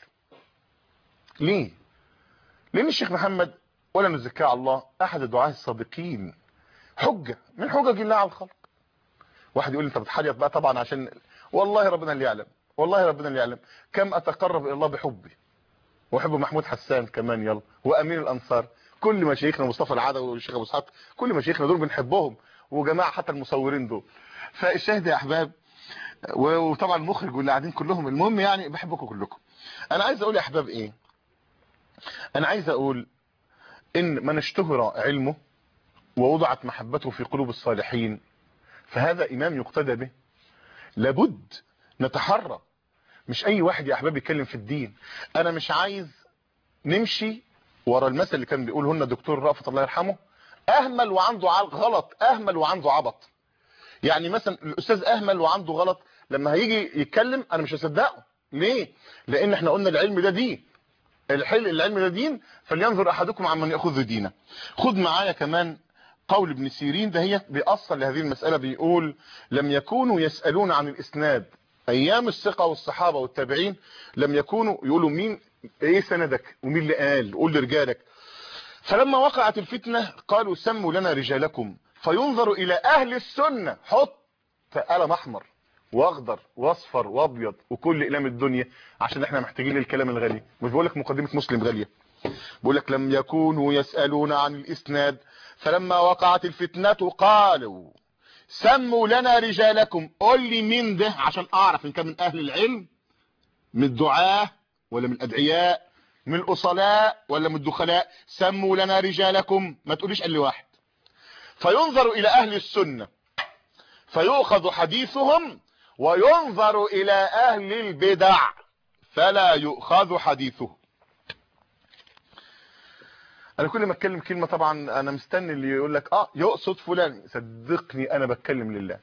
ليه لان الشيخ محمد ولا نزكاه على الله احد الدعاة الصادقين حجة من حجج الله على الخلق واحد يقول لي انت بتحريط بقى طبعا عشان والله ربنا اللي يعلم والله ربنا اللي يعلم كم اتقرب الى الله بحبي وحب محمود حسان كمان يلا وامين الانصار كل مشايخنا مصطفى العدوي والشيخ ابو اسحاق كل مشايخنا دول بنحبهم وجماعه حتى المصورين دول فالشاهد يا احباب وطبعا المخرج واللي قاعدين كلهم المهم يعني بحبكم كلكم انا عايز اقول يا احباب ايه انا عايز اقول ان من اشتهر علمه ووضعت محبته في قلوب الصالحين فهذا امام يقتدى به لابد نتحرى مش اي واحد يا احبابي يتكلم في الدين انا مش عايز نمشي ورا المثل اللي كان بيقوله لنا الدكتور رأفت الله يرحمه اهمل وعنده غلط اهمل وعنده عبط يعني مثلا الاستاذ اهمل وعنده غلط لما هيجي يتكلم انا مش هصدقه ليه لان احنا قلنا العلم ده دين الحل العلم ده دين فلينظر احدكم عمن ياخذ دينه خد معايا كمان قول ابن سيرين ده هي بيأصل لهذه المسألة بيقول لم يكونوا يسألون عن الاسناد ايام الثقة والصحابة والتابعين لم يكونوا يقولوا مين ايه سندك ومين اللي قال قول لرجالك فلما وقعت الفتنة قالوا سموا لنا رجالكم فينظر الى اهل السنة حط قلم احمر واخضر واصفر وابيض وكل اقلام الدنيا عشان احنا محتاجين للكلام الغالي مش بقول لك مقدمه مسلم غاليه بقول لك لم يكونوا يسالون عن الاسناد فلما وقعت الفتنه قالوا سموا لنا رجالكم قول لي مين ده عشان اعرف ان كان من اهل العلم من الدعاه ولا من الادعياء من الاصلاء ولا من الدخلاء سموا لنا رجالكم ما تقوليش قال لي واحد فينظر الى اهل السنه فيؤخذ حديثهم وينظر الى اهل البدع فلا يؤخذ حديثه انا كل ما اتكلم كلمه طبعا انا مستني اللي يقول لك اه يقصد فلان صدقني انا بتكلم لله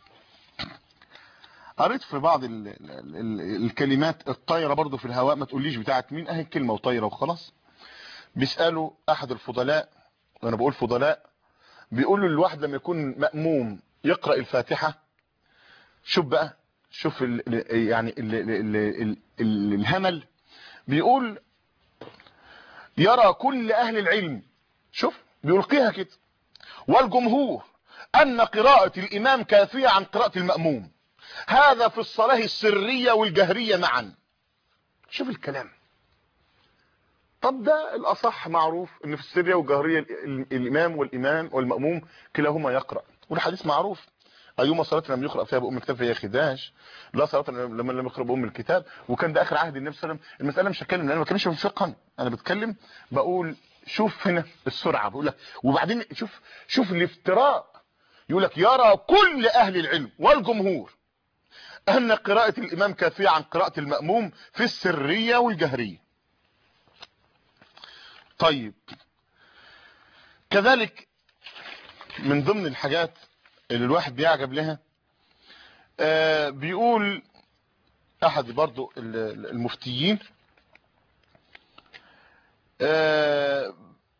قريت في بعض ال ال ال الكلمات الطايره برضو في الهواء ما تقوليش بتاعت مين اهي الكلمه وطايره وخلاص بيسالوا احد الفضلاء وانا بقول فضلاء بيقولوا الواحد لما يكون مأموم يقرأ الفاتحة شوف بقى شوف ال يعني ال ال ال ال الهمل بيقول يرى كل اهل العلم شوف بيلقيها كده والجمهور ان قراءة الامام كافية عن قراءة المأموم هذا في الصلاة السرية والجهرية معا شوف الكلام طب ده الاصح معروف ان في السرية والجهرية الامام والامام والمأموم كلاهما يقرأ والحديث معروف ايما صلاه لم يقرا فيها بام الكتاب فهي خداش لا صلاه لما لم يقرا بام الكتاب وكان ده اخر عهد النبي صلى الله عليه وسلم المساله مش هتكلم انا ما بتكلمش في فقها انا بتكلم بقول شوف هنا السرعه بقول لك وبعدين شوف شوف الافتراء يقول لك يرى كل اهل العلم والجمهور ان قراءه الامام كافيه عن قراءه الماموم في السريه والجهريه طيب كذلك من ضمن الحاجات اللي الواحد بيعجب لها آه بيقول احد برضو المفتيين آه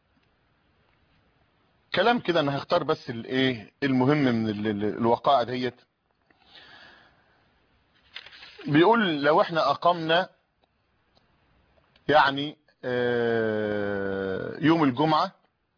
كلام كده انا هختار بس الايه المهم من الوقائع ديت بيقول لو احنا اقمنا يعني آه يوم الجمعه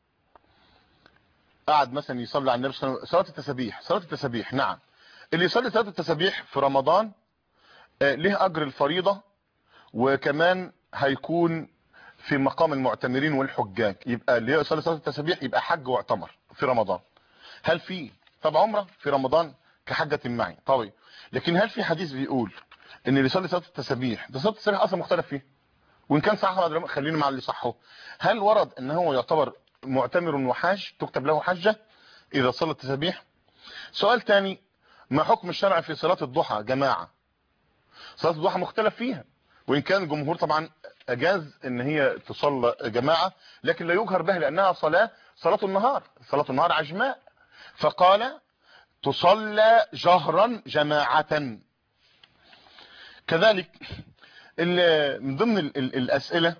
قعد مثلا يصلي على النبي صلى الله عليه وسلم صلاه التسابيح صلاه التسابيح نعم اللي يصلي صلاه التسابيح في رمضان له اجر الفريضه وكمان هيكون في مقام المعتمرين والحجاج يبقى اللي يصلي صلاه التسابيح يبقى حج واعتمر في رمضان هل في طب عمره في رمضان كحجه معي طيب لكن هل في حديث بيقول ان اللي يصلي صلاه التسابيح ده صلاه التسابيح اصلا مختلف فيه وان كان صح خلينا مع اللي صحه هل ورد ان هو يعتبر معتمر وحاج تكتب له حجة اذا صلى التسابيح سؤال تاني ما حكم الشرع في صلاة الضحى جماعة صلاة الضحى مختلف فيها وان كان الجمهور طبعا اجاز ان هي تصلى جماعة لكن لا يجهر بها لانها صلاة صلاة النهار صلاة النهار عجماء فقال تصلى جهرا جماعة كذلك من ضمن الاسئلة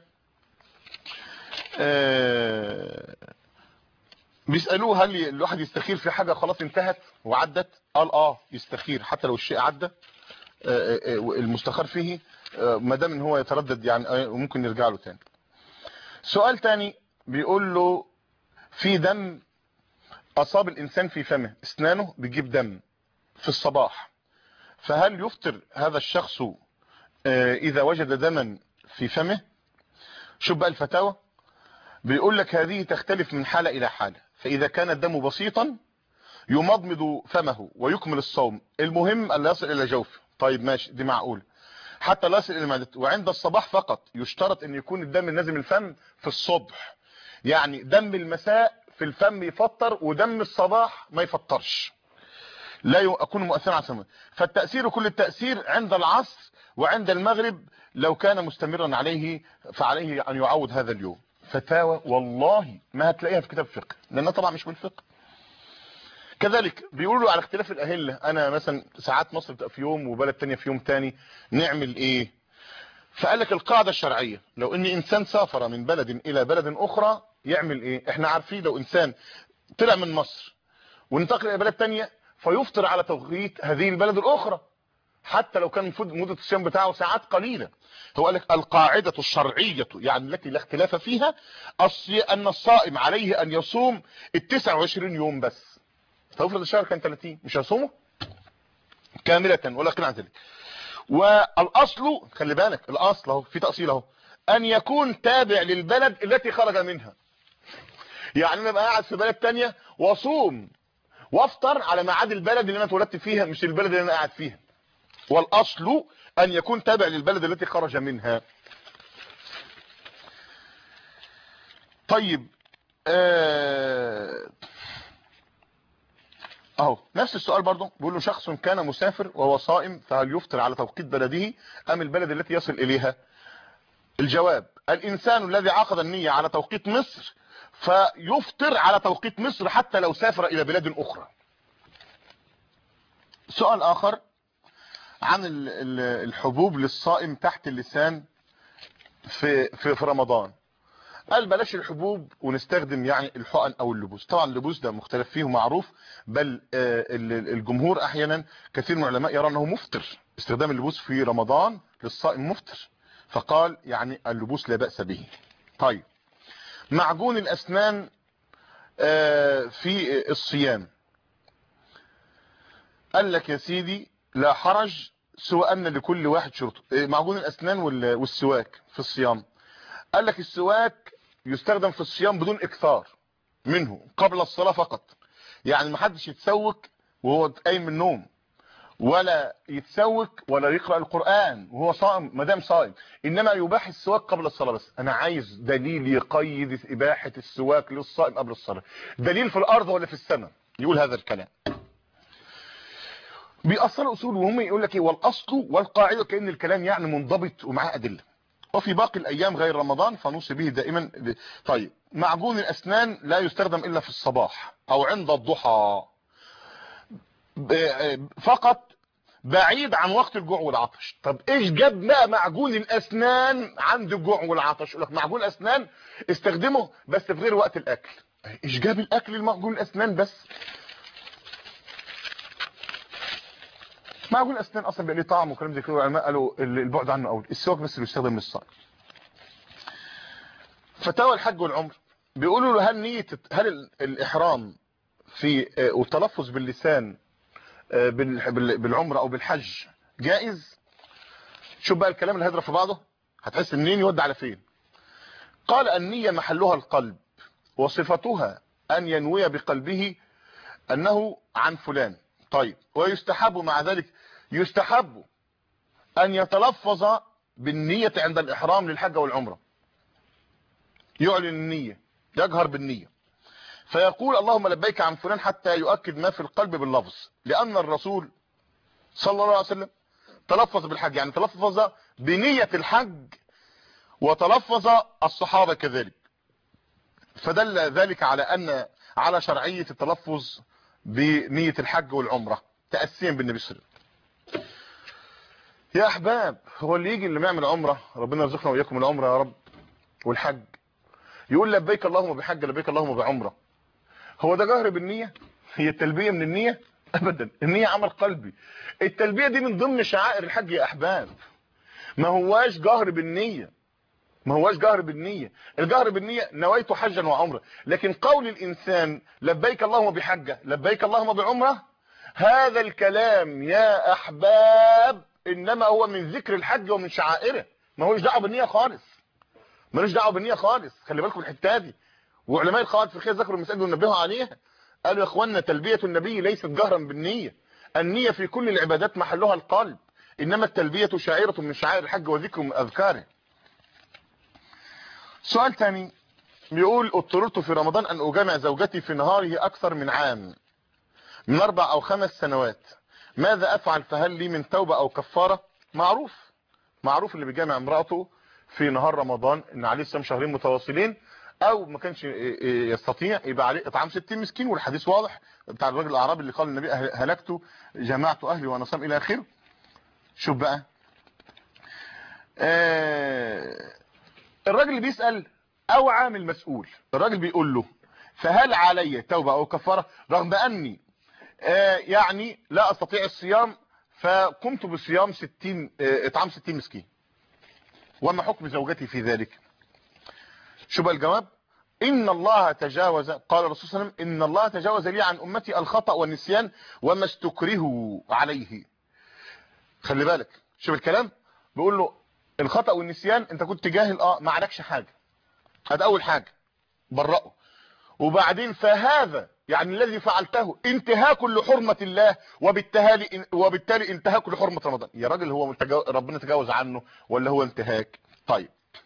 آه بيسألوه هل الواحد يستخير في حاجة خلاص انتهت وعدت قال اه يستخير حتى لو الشيء عدى آه آه المستخار فيه ما دام ان هو يتردد يعني ممكن نرجع له تاني سؤال تاني بيقول له في دم اصاب الانسان في فمه اسنانه بيجيب دم في الصباح فهل يفطر هذا الشخص اذا وجد دما في فمه شوف بقى الفتاوى بيقول لك هذه تختلف من حالة الى حالة فاذا كان الدم بسيطا يمضمض فمه ويكمل الصوم المهم الا يصل الى جوفه طيب ماشي دي معقول حتى لا يصل الى معدته وعند الصباح فقط يشترط ان يكون الدم نازل من الفم في الصبح يعني دم المساء في الفم يفطر ودم الصباح ما يفطرش لا يكون مؤثرا على السماء فالتأثير كل التأثير عند العصر وعند المغرب لو كان مستمرا عليه فعليه أن يعود هذا اليوم فتاوى والله ما هتلاقيها في كتاب فقه لأنها طبعا مش بالفقه كذلك بيقولوا على اختلاف الأهلة أنا مثلا ساعات مصر بتبقى في يوم وبلد تانية في يوم تاني نعمل إيه فقال لك القاعدة الشرعية لو ان انسان سافر من بلد الى بلد اخرى يعمل ايه احنا عارفين لو انسان طلع من مصر وانتقل الى بلد تانية فيفطر على توقيت هذه البلد الاخرى حتى لو كان المفروض مدة الصيام بتاعه ساعات قليلة هو قال لك القاعدة الشرعية يعني التي لا اختلاف فيها ان الصائم عليه ان يصوم ال 29 يوم بس فيفرض الشهر كان 30 مش هيصومه كاملة ولا قناع عن ذلك والاصل خلي بالك الاصل اهو في تاصيل اهو ان يكون تابع للبلد التي خرج منها يعني انا ابقى قاعد في بلد تانية واصوم وافطر على ميعاد البلد اللي انا اتولدت فيها مش البلد اللي انا قاعد فيها والاصل ان يكون تابع للبلد التي خرج منها طيب آه اهو نفس السؤال برضه بيقول له شخص كان مسافر وهو صائم فهل يفطر على توقيت بلده ام البلد التي يصل اليها الجواب الانسان الذي عقد النية على توقيت مصر فيفطر على توقيت مصر حتى لو سافر الى بلاد اخرى سؤال اخر عن الحبوب للصائم تحت اللسان في في, في رمضان قال بلاش الحبوب ونستخدم يعني الحقن او اللبوس طبعا اللبوس ده مختلف فيه معروف بل الجمهور احيانا كثير من العلماء يرى انه مفطر استخدام اللبوس في رمضان للصائم مفطر فقال يعني اللبوس لا بأس به طيب معجون الاسنان في الصيام قال لك يا سيدي لا حرج سوى ان لكل واحد شرطه معجون الاسنان والسواك في الصيام قال لك السواك يستخدم في الصيام بدون اكثار منه قبل الصلاة فقط يعني ما حدش يتسوك وهو قايم من النوم ولا يتسوك ولا يقرأ القرآن وهو صائم ما دام صائم انما يباح السواك قبل الصلاة بس انا عايز دليل يقيد اباحة السواك للصائم قبل الصلاة دليل في الارض ولا في السماء يقول هذا الكلام بيأثر اصول وهم يقول لك ايه والاصل والقاعدة كأن الكلام يعني منضبط ومعاه ادله وفي باقي الايام غير رمضان فنوصي به دائما طيب معجون الاسنان لا يستخدم الا في الصباح او عند الضحى فقط بعيد عن وقت الجوع والعطش طب ايش جاب بقى معجون الاسنان عند الجوع والعطش يقول لك معجون الاسنان استخدمه بس في غير وقت الاكل ايش جاب الاكل المعجون الاسنان بس معجون الاسنان اصلا بيبقى ليه طعم وكلام زي كده العلماء قالوا البعد عنه اول السواك بس اللي يستخدم للصائم فتاوى الحج والعمر بيقولوا له هل نيه هل الاحرام في والتلفظ باللسان بالعمره او بالحج جائز شوف بقى الكلام اللي هيضرب في بعضه هتحس منين يودي على فين قال النيه محلها القلب وصفتها ان ينوي بقلبه انه عن فلان طيب ويستحب مع ذلك يستحب ان يتلفظ بالنية عند الاحرام للحج والعمرة يعلن النية يجهر بالنية فيقول اللهم لبيك عن فلان حتى يؤكد ما في القلب باللفظ لان الرسول صلى الله عليه وسلم تلفظ بالحج يعني تلفظ بنية الحج وتلفظ الصحابة كذلك فدل ذلك على ان على شرعية التلفظ بنية الحج والعمرة تأسيا بالنبي صلى الله عليه وسلم يا احباب هو اللي يجي اللي بيعمل عمرة ربنا يرزقنا واياكم العمرة يا رب والحج يقول لبيك اللهم بحج لبيك اللهم بعمرة هو ده جهر بالنية هي التلبية من النية ابدا النية عمل قلبي التلبية دي من ضمن شعائر الحج يا احباب ما هواش جهر بالنية ما هواش جهر بالنية الجهر بالنية نويت حجا وعمرة لكن قول الانسان لبيك اللهم بحجة لبيك اللهم بعمرة هذا الكلام يا احباب انما هو من ذكر الحج ومن شعائره ما هوش دعوه بالنيه خالص ملوش دعوه بالنيه خالص خلي بالكم الحته دي وعلماء القواعد الفقهيه ذكروا المسائل ونبهوا عليها قالوا يا اخوانا تلبيه النبي ليست جهرا بالنيه النيه في كل العبادات محلها القلب انما التلبيه شعيره من شعائر الحج وذكر من اذكاره سؤال ثاني بيقول اضطررت في رمضان ان اجامع زوجتي في نهاره اكثر من عام من اربع او خمس سنوات ماذا افعل فهل لي من توبة او كفارة معروف معروف اللي بيجامع امرأته في نهار رمضان ان عليه صيام شهرين متواصلين او ما كانش يستطيع يبقى عليه اطعام 60 مسكين والحديث واضح بتاع الراجل الاعرابي اللي قال النبي هلكت جمعت اهلي وانا صام الى اخره شوف بقى آه الراجل اللي بيسأل او عامل مسؤول الراجل بيقول له فهل علي توبة او كفارة رغم اني آه يعني لا استطيع الصيام فقمت بصيام 60 آه اطعام 60 مسكين وما حكم زوجتي في ذلك شو بقى الجواب ان الله تجاوز قال الرسول صلى الله عليه وسلم ان الله تجاوز لي عن امتي الخطأ والنسيان وما استكرهوا عليه خلي بالك شوف الكلام بيقول له الخطأ والنسيان انت كنت جاهل اه ما عليكش حاجة هذا اول حاجة برأه وبعدين فهذا يعني الذي فعلته انتهاك لحرمة الله وبالتالي وبالتالي انتهاك لحرمة رمضان يا راجل هو ربنا تجاوز عنه ولا هو انتهاك طيب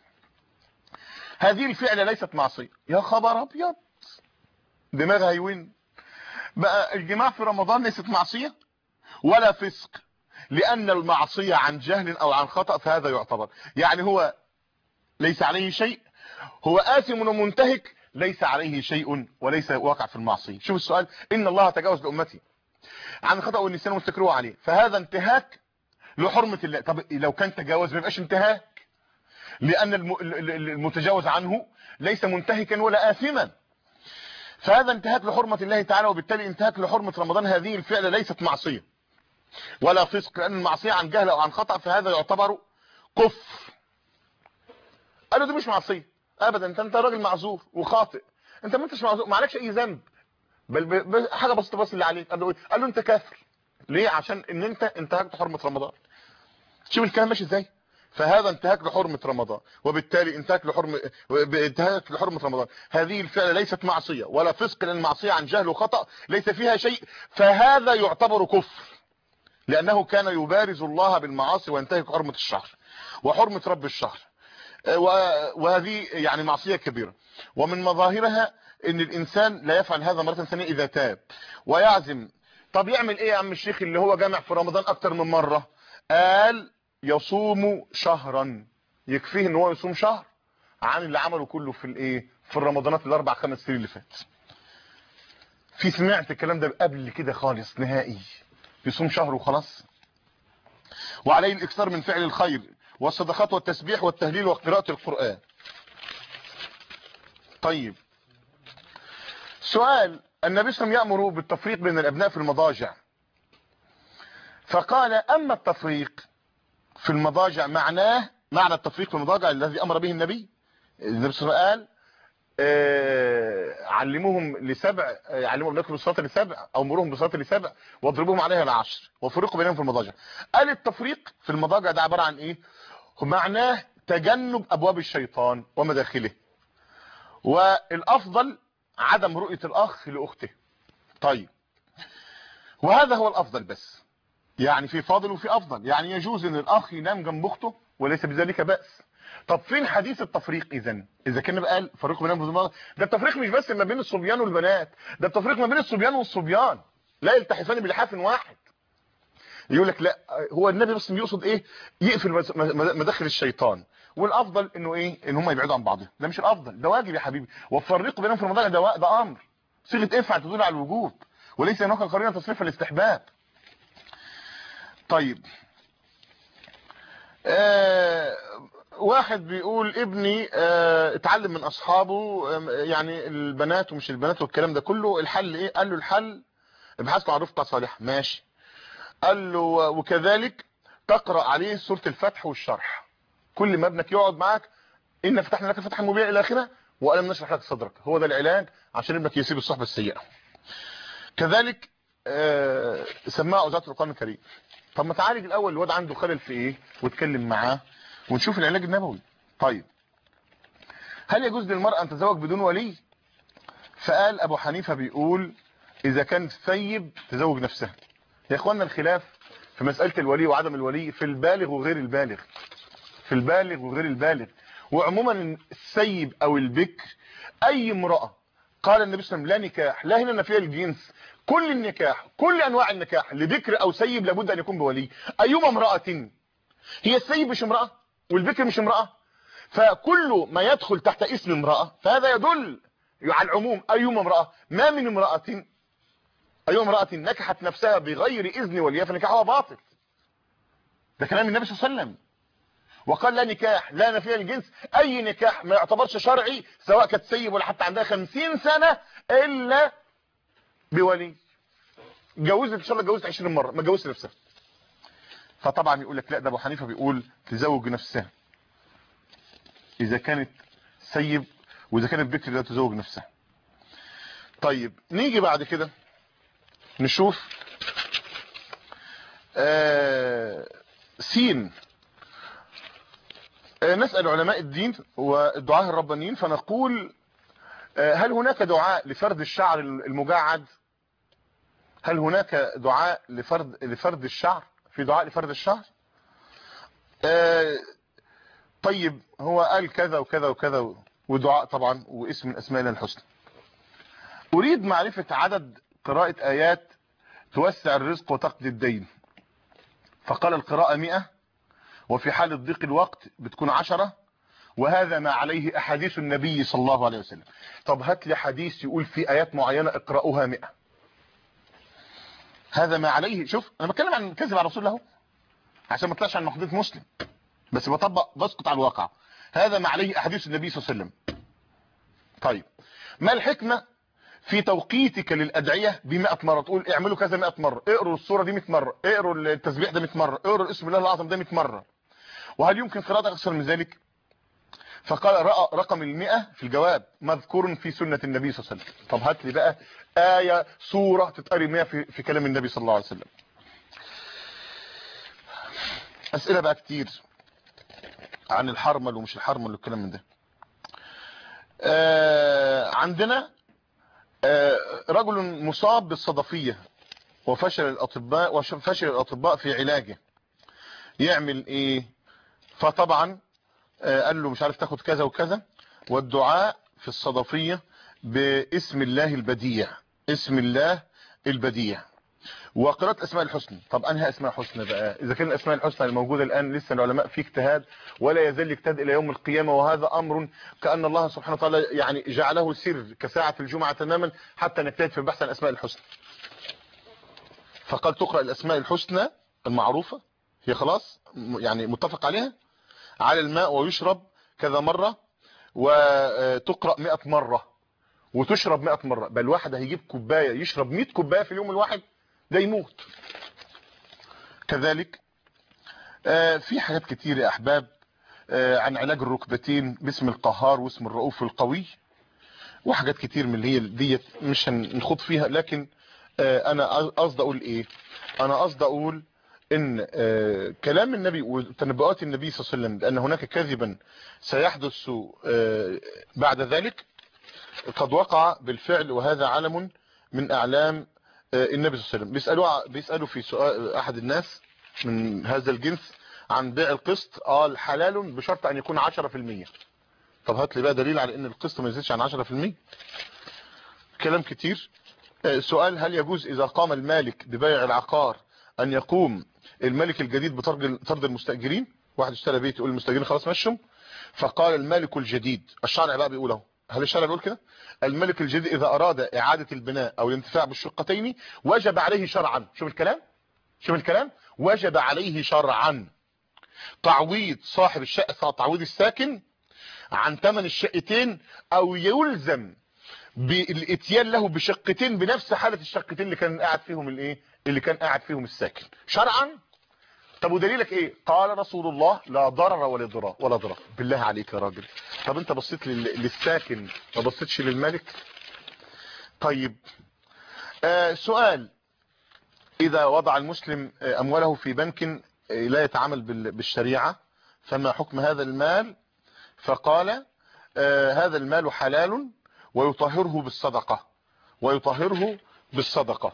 هذه الفعلة ليست معصية يا خبر ابيض دماغها يوين بقى الجماع في رمضان ليست معصية ولا فسق لان المعصية عن جهل او عن خطأ فهذا يعتبر يعني هو ليس عليه شيء هو آثم ومنتهك ليس عليه شيء وليس واقع في المعصية شوف السؤال ان الله تجاوز لامتي عن خطأ والنسيان واستكروا عليه فهذا انتهاك لحرمة الله طب لو كان تجاوز ما يبقاش انتهاك لان المتجاوز عنه ليس منتهكا ولا آثما فهذا انتهاك لحرمة الله تعالى وبالتالي انتهاك لحرمة رمضان هذه الفعلة ليست معصية ولا فسق لان المعصية عن جهل او عن خطأ فهذا يعتبر كفر قالوا دي مش معصية ابدا انت انت راجل معذور وخاطئ انت ما انتش معذور ما عليكش اي ذنب بل ب... ب... حاجه بسيطه بس اللي عليك قال له ايه قال له انت كافر ليه عشان ان انت انتهكت حرمه رمضان شوف الكلام ماشي ازاي فهذا انتهاك لحرمه رمضان وبالتالي انتهاك لحرمه انتهاك لحرمه رمضان هذه الفعله ليست معصيه ولا فسق لان المعصيه عن جهل وخطا ليس فيها شيء فهذا يعتبر كفر لانه كان يبارز الله بالمعاصي وينتهك حرمه الشهر وحرمه رب الشهر وهذه يعني معصية كبيرة ومن مظاهرها ان الانسان لا يفعل هذا مرة ثانية اذا تاب ويعزم طب يعمل ايه يا عم الشيخ اللي هو جامع في رمضان اكتر من مرة قال يصوم شهرا يكفيه ان هو يصوم شهر عن اللي عمله كله في الايه في الرمضانات الاربع خمس سنين اللي فات في سمعت الكلام ده قبل كده خالص نهائي يصوم شهر وخلاص وعليه الاكثار من فعل الخير والصدقات والتسبيح والتهليل وقراءة القرآن طيب سؤال النبي صلى الله عليه وسلم يأمر بالتفريق بين الأبناء في المضاجع فقال أما التفريق في المضاجع معناه معنى التفريق في المضاجع الذي أمر به النبي النبي صلى الله عليه وسلم قال آه علموهم لسبع آه علموهم ابنائكم بالصلاه لسبع او امروهم بالصلاه لسبع واضربوهم عليها العشر وفرقوا بينهم في المضاجع قال التفريق في المضاجع ده عباره عن ايه معناه تجنب ابواب الشيطان ومداخله والافضل عدم رؤيه الاخ لاخته طيب وهذا هو الافضل بس يعني في فاضل وفي افضل يعني يجوز ان الاخ ينام جنب اخته وليس بذلك باس طب فين حديث التفريق اذا اذا كان قال فريق بينهم ده التفريق مش بس ما بين الصبيان والبنات ده التفريق ما بين الصبيان والصبيان لا يلتحفان بلحاف واحد يقول لك لا هو النبي بس بيقصد ايه يقفل مداخل الشيطان والافضل انه ايه ان هم يبعدوا عن بعضهم ده مش الافضل ده واجب يا حبيبي وفرقوا بينهم في رمضان ده ده امر صيغه افعل تدل على الوجوب وليس هناك قرينه تصريف الاستحباب طيب آه واحد بيقول ابني اه اتعلم من اصحابه يعني البنات ومش البنات والكلام ده كله الحل ايه قال له الحل ابحث عن رفقه صالحه ماشي قال له وكذلك تقرا عليه سوره الفتح والشرح كل ما ابنك يقعد معك ان فتحنا لك فتحا مبينا الى اخره والم نشرح لك صدرك هو ده العلاج عشان ابنك يسيب الصحبه السيئه كذلك اه سماع اذاعه القران الكريم طب ما تعالج الاول الواد عنده خلل في ايه واتكلم معاه ونشوف العلاج النبوي طيب هل يجوز للمرأة ان تتزوج بدون ولي فقال ابو حنيفة بيقول اذا كانت ثيب تزوج نفسها يا اخوانا الخلاف في مسألة الولي وعدم الولي في البالغ وغير البالغ في البالغ وغير البالغ وعموما السيب او البكر اي امرأة قال النبي صلى الله عليه وسلم لا نكاح لا هنا نفي الجنس كل النكاح كل انواع النكاح لبكر او سيب لابد ان يكون بولي ايما امرأة هي السيب مش امرأة والبكر مش امرأة فكل ما يدخل تحت اسم امرأة فهذا يدل على العموم ايما امرأة ما من امرأة ايما امرأة نكحت نفسها بغير اذن وليها فنكاحها باطل ده كلام النبي صلى الله عليه وسلم وقال لا نكاح لا نفي الجنس اي نكاح ما يعتبرش شرعي سواء كانت سيب ولا حتى عندها خمسين سنة الا بولي جوزت ان شاء الله جوزت 20 مرة ما جوزت نفسها فطبعا يقول لك لا ده ابو حنيفة بيقول تزوج نفسها اذا كانت سيب واذا كانت بكر لا تزوج نفسها طيب نيجي بعد كده نشوف آه سين آه نسأل علماء الدين والدعاة الربانيين فنقول آه هل هناك دعاء لفرد الشعر المجعد هل هناك دعاء لفرد لفرد الشعر في دعاء لفرد الشعر طيب هو قال كذا وكذا وكذا ودعاء طبعا واسم من اسماء الله الحسنى اريد معرفة عدد قراءة ايات توسع الرزق وتقضي الدين فقال القراءة مئة وفي حال ضيق الوقت بتكون عشرة وهذا ما عليه احاديث النبي صلى الله عليه وسلم طب هات لي حديث يقول في ايات معينة اقرأوها مئة هذا ما عليه شوف انا بتكلم عن كذب على رسول الله عشان ما اطلعش عن محدث مسلم بس بطبق بسقط على الواقع هذا ما عليه احاديث النبي صلى الله عليه وسلم طيب ما الحكمة في توقيتك للأدعية ب100 مرة تقول اعملوا كذا 100 مرة اقروا الصورة دي 100 مرة اقروا التسبيح ده 100 مرة اقروا اسم الله الأعظم ده 100 مرة وهل يمكن قراءة أكثر من ذلك فقال رقم المئة في الجواب مذكور في سنة النبي صلى الله عليه وسلم طب هات لي بقى آية سورة تتقري 100 في, في كلام النبي صلى الله عليه وسلم أسئلة بقى كتير عن الحرمل ومش الحرمل والكلام من ده آه عندنا آه رجل مصاب بالصدفية وفشل الأطباء وفشل الأطباء في علاجه يعمل ايه فطبعا آه قال له مش عارف تاخد كذا وكذا والدعاء في الصدفية باسم الله البديع اسم الله البديع وقراءة اسماء الحسنى طب انهي اسماء حسنى بقى اذا كان الاسماء الحسنى الموجودة الان لسه العلماء في اجتهاد ولا يزال يجتهد الى يوم القيامة وهذا امر كأن الله سبحانه وتعالى يعني جعله سر كساعة الجمعة تماما حتى نجتهد في البحث عن اسماء الحسنى فقال تقرأ الاسماء الحسنى المعروفة هي خلاص يعني متفق عليها على الماء ويشرب كذا مرة وتقرأ 100 مرة وتشرب 100 مرة بل واحد هيجيب كوباية يشرب 100 كوباية في اليوم الواحد ده يموت كذلك آه في حاجات كتير يا احباب آه عن علاج الركبتين باسم القهار واسم الرؤوف القوي وحاجات كتير من اللي هي ديت مش هنخوض فيها لكن آه انا قصد اقول ايه انا قصد اقول ان كلام النبي وتنبؤات النبي صلى الله عليه وسلم بان هناك كذبا سيحدث بعد ذلك قد وقع بالفعل وهذا علم من اعلام النبي صلى الله عليه وسلم بيسالوا بيسالوا في سؤال احد الناس من هذا الجنس عن بيع القسط قال حلال بشرط ان يكون 10% طب هات لي بقى دليل على ان القسط ما يزيدش عن 10% كلام كتير سؤال هل يجوز اذا قام المالك ببيع العقار ان يقوم الملك الجديد بطرد المستأجرين واحد اشترى بيت يقول المستأجرين خلاص مشهم فقال الملك الجديد الشرع بقى بيقول اهو هل الشرع بيقول كده الملك الجديد اذا اراد اعادة البناء او الانتفاع بالشقتين وجب عليه شرعا شوف الكلام شوف الكلام وجب عليه شرعا تعويض صاحب الشقة تعويض الساكن عن ثمن الشقتين او يلزم بالاتيان له بشقتين بنفس حالة الشقتين اللي كان قاعد فيهم الايه اللي كان قاعد فيهم الساكن شرعا طب ودليلك ايه قال رسول الله لا ضرر ولا ضرر ولا ضرر بالله عليك يا راجل طب انت بصيت للساكن ما بصيتش للملك طيب آه سؤال اذا وضع المسلم امواله في بنك لا يتعامل بالشريعة فما حكم هذا المال فقال آه هذا المال حلال ويطهره بالصدقة ويطهره بالصدقة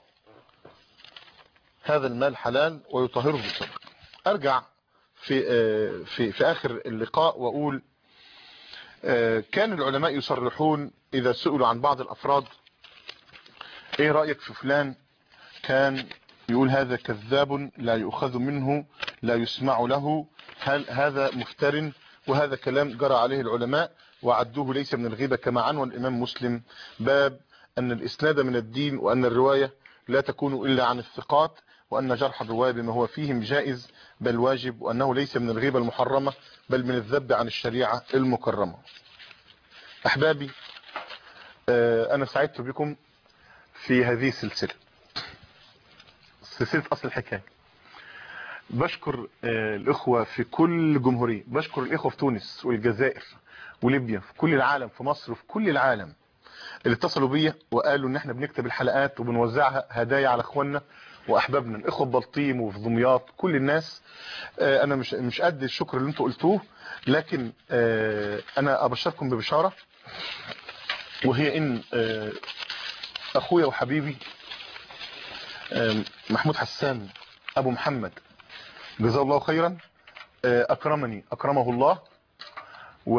هذا المال حلال ويطهره بالصدقة ارجع في في في اخر اللقاء واقول كان العلماء يصرحون اذا سئلوا عن بعض الافراد ايه رأيك في فلان كان يقول هذا كذاب لا يؤخذ منه لا يسمع له هل هذا مفتر وهذا كلام جرى عليه العلماء وعدوه ليس من الغيبة كما عنوى الإمام مسلم باب أن الإسناد من الدين وأن الرواية لا تكون إلا عن الثقات وأن جرح الرواية بما هو فيهم جائز بل واجب وأنه ليس من الغيبة المحرمة بل من الذب عن الشريعة المكرمة أحبابي أنا سعدت بكم في هذه السلسلة سلسلة أصل الحكاية بشكر الإخوة في كل جمهورية بشكر الإخوة في تونس والجزائر وليبيا في كل العالم في مصر وفي كل العالم اللي اتصلوا بيا وقالوا ان احنا بنكتب الحلقات وبنوزعها هدايا على اخواننا واحبابنا الاخوه ببلطيم وفي دمياط كل الناس انا مش مش قد الشكر اللي انتوا قلتوه لكن انا ابشركم ببشاره وهي ان اخويا وحبيبي محمود حسان ابو محمد جزاه الله خيرا اكرمني اكرمه الله و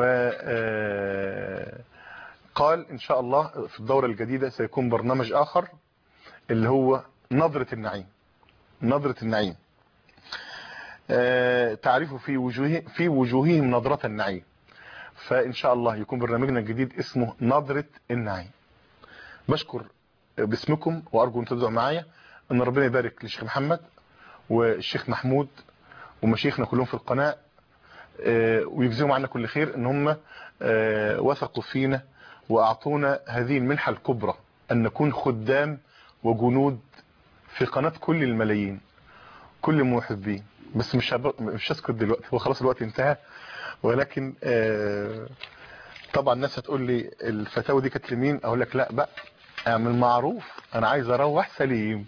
قال ان شاء الله في الدورة الجديدة سيكون برنامج اخر اللي هو نظرة النعيم نظرة النعيم تعرفوا في وجوه في وجوههم نظرة النعيم فان شاء الله يكون برنامجنا الجديد اسمه نظرة النعيم بشكر باسمكم وارجو ان تدعوا معايا ان ربنا يبارك للشيخ محمد والشيخ محمود ومشايخنا كلهم في القناة ويجزيهم عنا كل خير ان هم وثقوا فينا واعطونا هذه المنحة الكبرى ان نكون خدام وجنود في قناة كل الملايين كل المحبين بس مش هب... مش هسكت دلوقتي هو خلاص الوقت انتهى ولكن طبعا الناس هتقول لي الفتاوى دي كانت لمين اقول لك لا بقى اعمل معروف انا عايز اروح سليم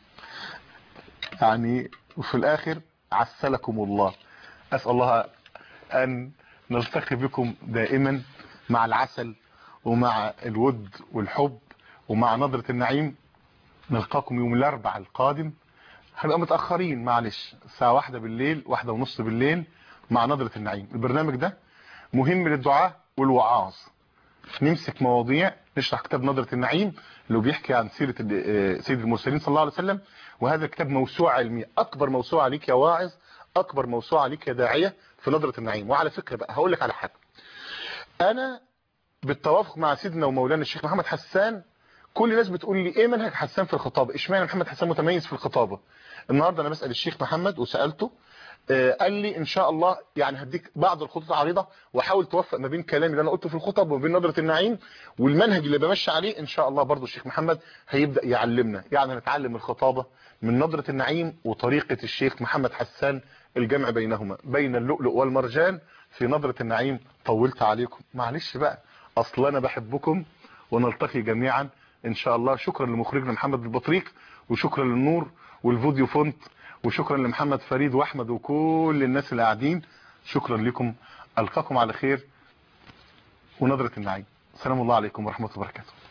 يعني وفي الاخر عسلكم الله اسال الله ان نلتقي بكم دائما مع العسل ومع الود والحب ومع نظرة النعيم نلقاكم يوم الاربعاء القادم هنبقى متأخرين معلش الساعة واحدة بالليل واحدة ونص بالليل مع نظرة النعيم البرنامج ده مهم للدعاء والوعاظ نمسك مواضيع نشرح كتاب نظرة النعيم اللي بيحكي عن سيرة سيد المرسلين صلى الله عليه وسلم وهذا الكتاب موسوعة علمية أكبر موسوعة ليك يا واعظ أكبر موسوعة ليك يا داعية في نظرة النعيم وعلى فكرة بقى هقول لك على حاجة أنا بالتوافق مع سيدنا ومولانا الشيخ محمد حسان كل الناس بتقول لي ايه منهج حسان في الخطابة اشمعنى محمد حسان متميز في الخطابة النهاردة انا بسأل الشيخ محمد وسألته آه قال لي ان شاء الله يعني هديك بعض الخطوط العريضة واحاول توفق ما بين كلامي اللي انا قلته في الخطب وما بين نظرة النعيم والمنهج اللي بمشي عليه ان شاء الله برضو الشيخ محمد هيبدأ يعلمنا يعني نتعلم الخطابة من نظرة النعيم وطريقة الشيخ محمد حسان الجمع بينهما بين اللؤلؤ والمرجان في نظرة النعيم طولت عليكم معلش بقى اصل انا بحبكم ونلتقي جميعا ان شاء الله شكرا لمخرجنا محمد البطريق وشكرا للنور والفيديو فونت وشكرا لمحمد فريد واحمد وكل الناس اللي قاعدين شكرا لكم القاكم على خير ونظرة النعيم سلام الله عليكم ورحمة الله وبركاته